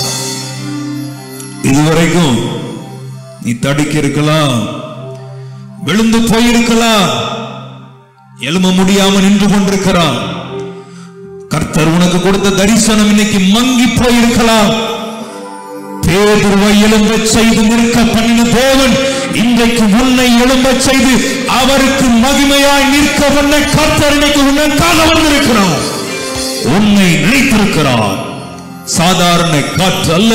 இதுவரைக்கும் நீ தடுக்கி இருக்கலாம் விழுந்து போயிருக்கலாம் எழும்ப முடியாம நின்று கொண்டிருக்கிறான் கர்த்தர் உனக்கு கொடுத்த தரிசனம் இன்னைக்கு மங்கி போயிருக்கலாம் பேதுருவை எழும்ப செய்து நிற்க பண்ணின தேவன் இன்றைக்கு உன்னை எழும்ப செய்து அவருக்கு மகிமையாய் நிற்க பண்ண கர்த்தர் இன்னைக்கு உனக்காக வந்திருக்கிறான் உன்னை நினைத்திருக்கிறார் சாதாரண காற்று அல்ல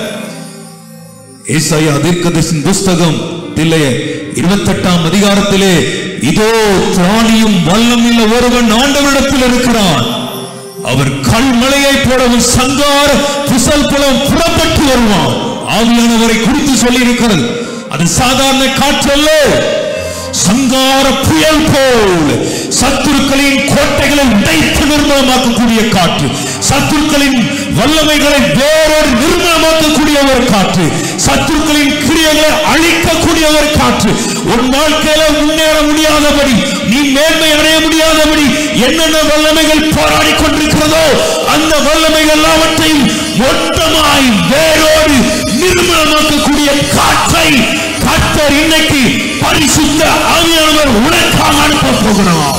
ஏசாயா தீர்க்கதரிசின் புஸ்தகம் தில்லைய இருபத்தெட்டாம் அதிகாரத்திலே இதோ திராணியும் வல்லமுள்ள ஒருவன் ஆண்டவரிடத்தில் இருக்கிறான் அவர் கல்மலையை போடவும் சங்கார புசல் புலம் புறப்பட்டு வருவான் ஆவியானவரை குறித்து சொல்லி இருக்கிறது அது சாதாரண காற்றல்ல சங்கார புயல் போல் சத்துருக்களின் கோட்டைகளை உடைத்து நிர்மலமாக்கக்கூடிய காற்று சத்துருக்களின் வல்லமைகளை வேறொரு நிர்மலமாக்கக்கூடிய ஒரு காற்று சத்துருக்களின் கிரியைகளை அழிக்கக்கூடிய ஒரு காற்று உன் வாழ்க்கையில முன்னேற முடியாதபடி நீ மேன்மை அடைய முடியாதபடி என்னென்ன வல்லமைகள் போராடி கொண்டிருக்கிறதோ அந்த வல்லமைகள் எல்லாவற்றையும் மொத்தமாய் வேரோடு நிர்மலமாக்கக்கூடிய காற்றை கர்த்தர் இன்னைக்கு பரிசுத்த ஆவியானவர் உனக்காக அனுப்ப போகிறார்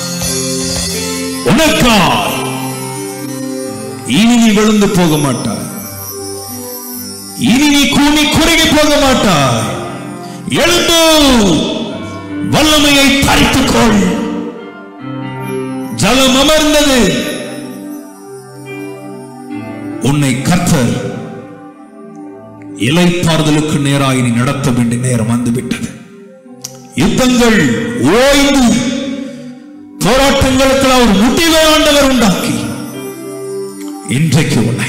உனக்காய் இனி நீ விழுந்து போக மாட்டாய் இனி நீ கூனி குறுகி போக மாட்டாய் எழுந்து வல்லமையை தரித்துக்கொள் ஜலம் அமர்ந்தது உன்னை கர்த்தர் இலைப்பாறுதலுக்கு நேராக நீ நடத்த வேண்டிய நேரம் வந்துவிட்டது யுத்தங்கள் ஓய்ந்து போராட்டங்களுக்கு ஒரு முடிவை ஆண்டவர் உண்டாக்கி இன்றைக்கு உன்னை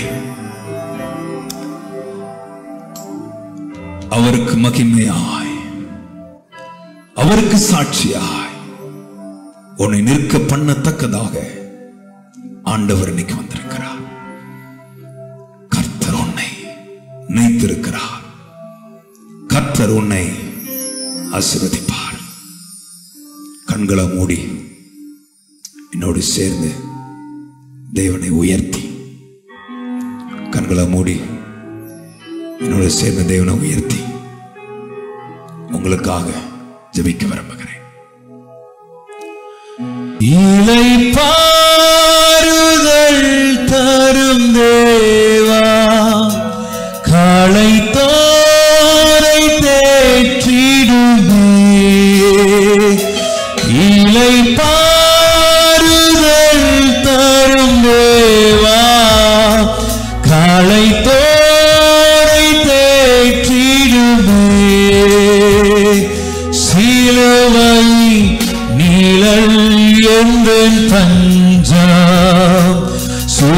அவருக்கு மகிமையாய் அவருக்கு சாட்சியாய் உன்னை நிற்க பண்ணத்தக்கதாக ஆண்டவர் இன்னைக்கு வந்திருக்கிறார் கர்த்தர் உன்னை நினைத்திருக்கிறார் கர்த்தர் உன்னை ஆசீர்வதிப்பார் கண்களை மூடி என்னோடு சேர்ந்து தேவனை உயர்த்தி கண்களை மூடி என்னோடு சேர்ந்து தேவனை உயர்த்தி உங்களுக்காக ஜெபிக்க விரும்புகிறேன் இலை பாருதல் தரும் தேவா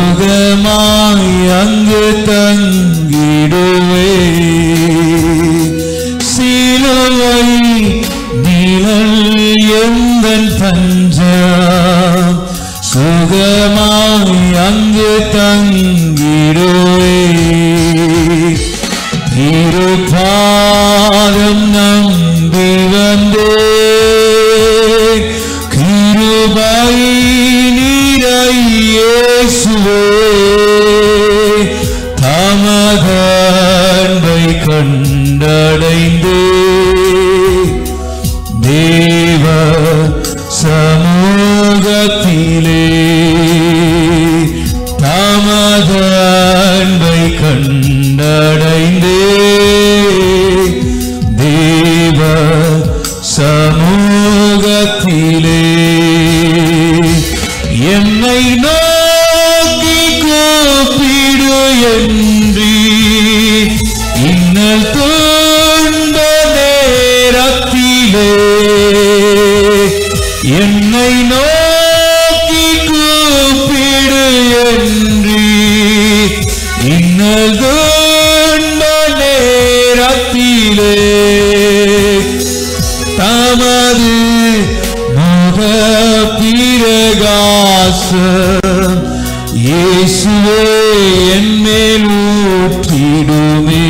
சுகமாய் அங்கு தங்கிடுவே சிலுவை நிழல் எந்தன் தஞ்சம் சுகமாய் அங்கு தங்கிடுவே இருபாதம் நம்பி வந்தே கிருபை நீரையேசுவே தமகன்பை கண்டடைந்தே தேவ சமூகத்திலே தமகன்பை கண்டடைந்தே தேவ சமூகத்திலே என்னை நோக்கி கூப்பிடு என்று இன்னல் துன்ப நேரத்திலே என்னை நோக்கி கூப்பிடு என்று இன்னல் துன்ப நேரத்திலே தமது முக பிரகாசம் இயேசுவே என் மேல் ஊற்றிடுமே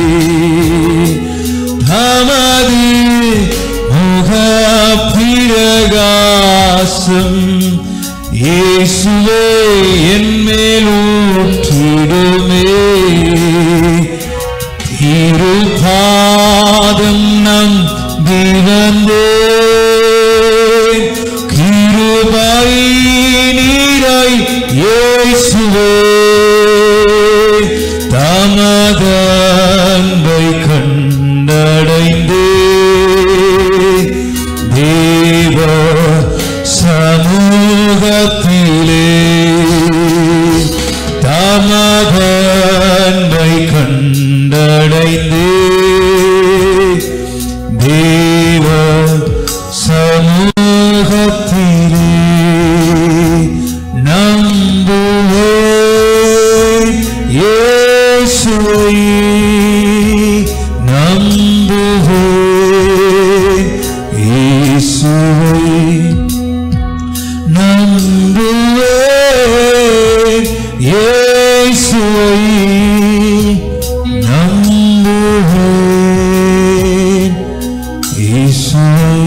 தமது முக பிரகாசம் இயேசுவே என் மேல் ஊற்றிடுமே திருபாதம் நம்பி வந்தேன் கிருபை நீரை இயேசுவே தமதன்பை கண்டடைந்தே தேவ சமூகத்திலே தமகன்பை கண்டடைந்தே தேவ சமூகத்திலே நம்புவேன் இயேசுவை நம்புவேன் இயேசுவை நம்புவேன் இயேசுவை நம்புவேன் இயேசுவை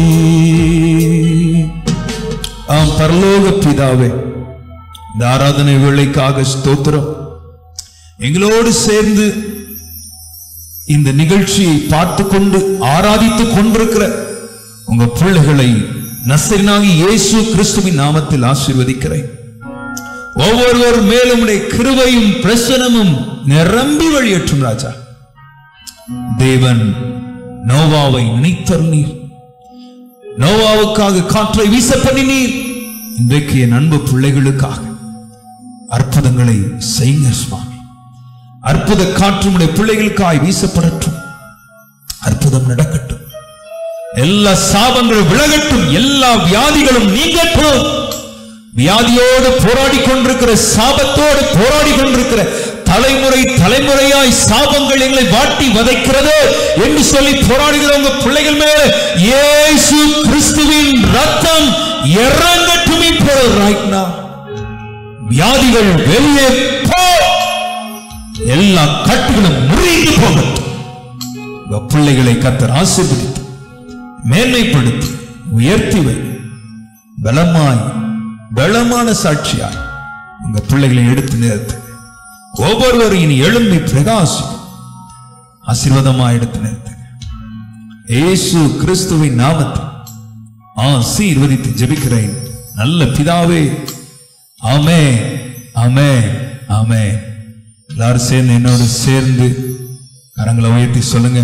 ஆம் பரலோக பிதாவே இந்த ஆராதனை வேளைக்காக ஸ்தோத்திரம் எங்களோடு சேர்ந்து இந்த நிகழ்ச்சியை பார்த்து கொண்டு ஆராதித்துக் கொண்டிருக்கிற உங்க பிள்ளைகளை நசரினாகி இயேசு கிறிஸ்துவின் நாமத்தில் ஆசீர்வதிக்கிறேன் ஒவ்வொருவர் மேலும் உடைய கிருபையும் பிரசனமும் நிரம்பி வழியற்றும் ராஜா தேவன் நோவாவை நினைத்தருளீர் நோவாவுக்காக காற்றை வீச பண்ணினீர் இன்றைக்கு என் அன்பு பிள்ளைகளுக்காக அற்புதங்களை செய்யுங்க சுவாமி அற்புத காற்று உடைய பிள்ளைகளுக்காய் வீசப்படட்டும் அற்புதம் நடக்கட்டும் எல்லா சாபங்களும் விலகட்டும் எல்லா வியாதிகளும் நீங்கட்டும் வியாதியோடு போராடி கொண்டிருக்கிற சாபத்தோடு போராடி கொண்டிருக்கிற தலைமுறை தலைமுறையாய் சாபங்கள் எங்களை வாட்டி வதைக்கிறது என்று சொல்லி போராடுகிற உங்க பிள்ளைகள் மேல இயேசு கிறிஸ்துவின் ரத்தம் இறங்கட்டும் இப்போ right now. வியாதிகள் வெளியே போ எல்லா கட்டுகளும் முறிந்து போகட்டும் உங்க பிள்ளைகளை கத்தர் ஆசீர்வதித்து மேன்மைப்படுத்தி உயர்த்தி வை பலமாய் பலமான சாட்சியாய் உங்க பிள்ளைகளை எடுத்து நிறுத்து ஒவ்வொருவரும் இனி எழும்பி பிரகாசி ஆசீர்வாதமாய் எடுத்து நிறுத்து இயேசு கிறிஸ்துவின் நாமத்தில் ஆசீர்வதித்து ஜெபிக்கிறேன் நல்ல பிதாவே ஆமே ஆமே ஆமே எல்லாரும் சேர்ந்து என்னோடு சேர்ந்து கரங்களை உயர்த்தி சொல்லுங்க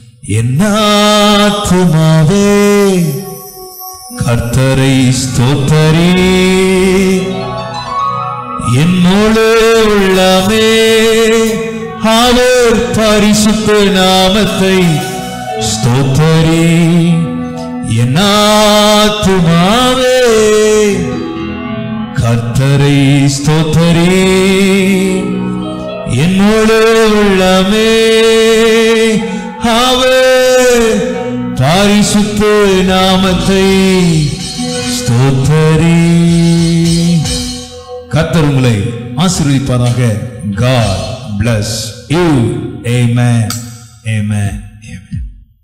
என்னாத்துமாவே கர்த்தரை ஸ்தோத்தரி என்னோடு உள்ளமே அவர் பரிசுத்த நாமத்தை ஸ்தோத்தரி என்னாத்துமாவே கர்த்தரை ஸ்தோத்தரி என்னோடு உள்ளமே அவர் பாரிசுத்த நாமத்தை ஸ்தோத்தரி கர்த்தர் உங்களை ஆசீர்வதிப்பாராக God bless you amen amen amen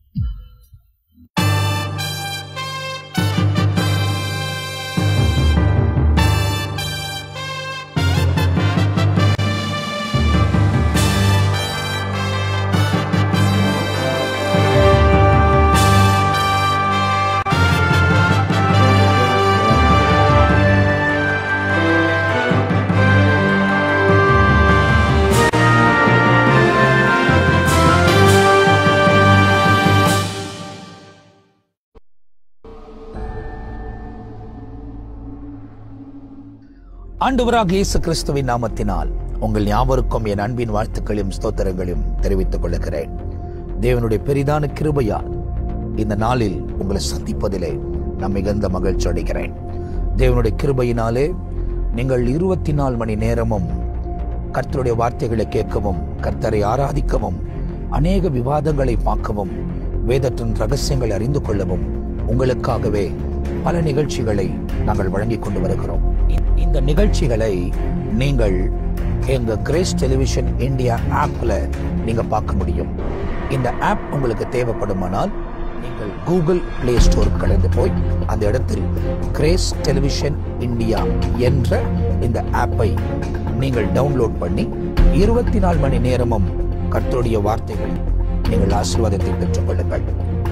ஆண்டவராக இயேசு கிறிஸ்துவின் நாமத்தினால் உங்கள் யாவருக்கும் என் அன்பின் வாழ்த்துக்களையும் ஸ்தோத்திரங்களையும் தெரிவித்துக் கொள்கிறேன் தேவனுடைய பெரிதான கிருபையால் இந்த நாளில் உங்களை சந்திப்பதிலே நான் மிகுந்த மகிழ்ச்சி அடைகிறேன் தேவனுடைய கிருபையினாலே நீங்கள் இருபத்தி நாலு மணி நேரமும் கர்த்தருடைய வார்த்தைகளை கேட்கவும் கர்த்தரை ஆராதிக்கவும் அநேக விவாதங்களை பார்க்கவும் வேதத்தின் ரகசியங்களை அறிந்து கொள்ளவும் உங்களுக்காகவே பல நிகழ்ச்சிகளை நாங்கள் வழங்கிக் கொண்டு வருகிறோம் இ- இந்த நிகழ்ச்சிகளை நீங்கள் எங்க கிரேஸ் டெலிவிஷன் இந்தியா ஆப்ல நீங்க பார்க்க முடியும் இந்த ஆப் உங்களுக்கு தேவைப்படுமானால் நீங்கள் கூகுள் பிளே ஸ்டோர் கடந்து போய் அந்த இடத்தில் கிரேஸ் டெலிவிஷன் இந்தியா என்ற இந்த ஆப்பை நீங்கள் டவுன்லோட் பண்ணி இருபத்தி நாலு மணி நேரமும் கர்த்தருடைய வார்த்தைகள் நீங்கள் ஆசீர்வாதத்தை பெற்றுக் கொள்ளுங்கள்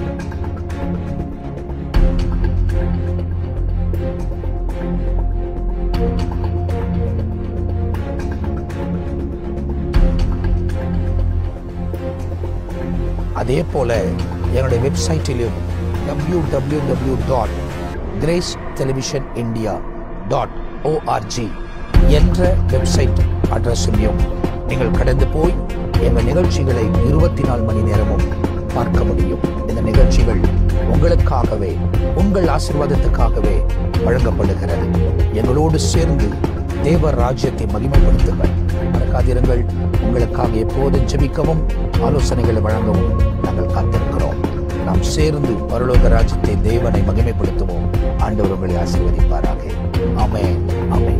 அதே போல என்னுடைய வெப்சைட்டிலும் W W W dot Grace television India dot O R G என்ற வெப்சைட் அட்ரஸையும் நீங்கள் கடந்து போய் எங்கள் நிகழ்ச்சிகளை இருபத்தி நாலு மணி நேரமும் பார்க்க முடியும் இந்த நிகழ்ச்சிகள் உங்களுக்காகவே உங்கள் ஆசீர்வாதத்துக்காகவே வழங்கப்படுகிறது எங்களோடு சேர்ந்து தேவ ராஜ்யத்தை மகிமைப்படுத்துங்கள் மறக்காதிருங்கள் உங்களுக்காக எப்போதும் ஜெபிக்கவும் ஆலோசனைகளை வழங்கவும் நாங்கள் காத்திருக்கிறோம் நாம் சேர்ந்து பரலோக ராஜ்யத்தை தேவனை மகிமைப்படுத்துவோம் ஆண்டவர் உங்களை ஆசீர்வதிப்பாராக ஆமென் ஆமென்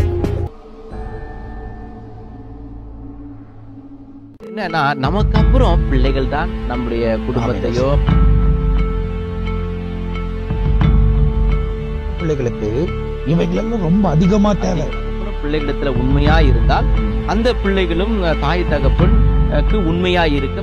என்னன்னா நமக்கு அப்புறம் பிள்ளைகள் தான் நம்முடைய குடும்பத்தையோ பிள்ளைகளுக்கு இவைகளெல்லாம் ரொம்ப அதிகமா தேவை அப்புறம் பிள்ளைகளிடத்துல உண்மையா இருந்தால் அந்த பிள்ளைகளும் அஹ், தாய் தகப்பனுக்கு உண்மையா இருக்க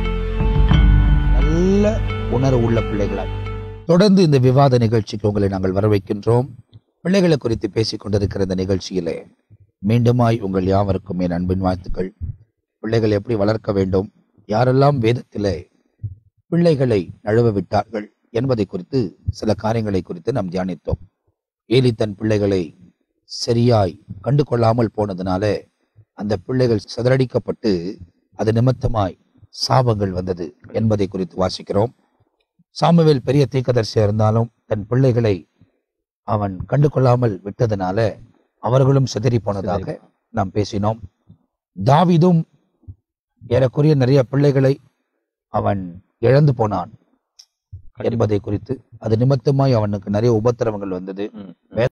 நல்ல உணர்வு உள்ள பிள்ளைகளாய் தொடர்ந்து இந்த விவாத நிகழ்ச்சிக்கு உங்களை நாங்கள் வரவேற்கின்றோம் பிள்ளைகளை குறித்து பேசிக் கொண்டிருக்கிற இந்த நிகழ்ச்சியிலே மீண்டுமாய் உங்கள் யாவருக்கும் என் அன்பின் வாழ்த்துக்கள் பிள்ளைகளை எப்படி வளர்க்க வேண்டும் யாரெல்லாம் வேதத்திலே பிள்ளைகளை நழுவ விட்டார்கள் என்பதை குறித்து சில காரியங்களை குறித்து நாம் தியானித்தோம் ஏலி தன் பிள்ளைகளை சரியாய் கண்டு கொள்ளாமல் போனதுனால அந்த பிள்ளைகள் சிதறடிக்கப்பட்டு அது நிமித்தமாய் சாபங்கள் வந்தது என்பதை குறித்து வாசிக்கிறோம் சாமுவேல் பெரிய தீர்க்கதரிசியா இருந்தாலும் தன் பிள்ளைகளை அவன் கண்டு கொள்ளாமல் விட்டதனால அவர்களும் சிதறி போனதாக நாம் பேசினோம் தாவீதும் ஏறக்குறைய நிறைய பிள்ளைகளை அவன் இழந்து போனான் என்பதை குறித்து அது நிமித்தமாய் அவனுக்கு நிறைய உபத்திரவங்கள் வந்தது ம், ம்.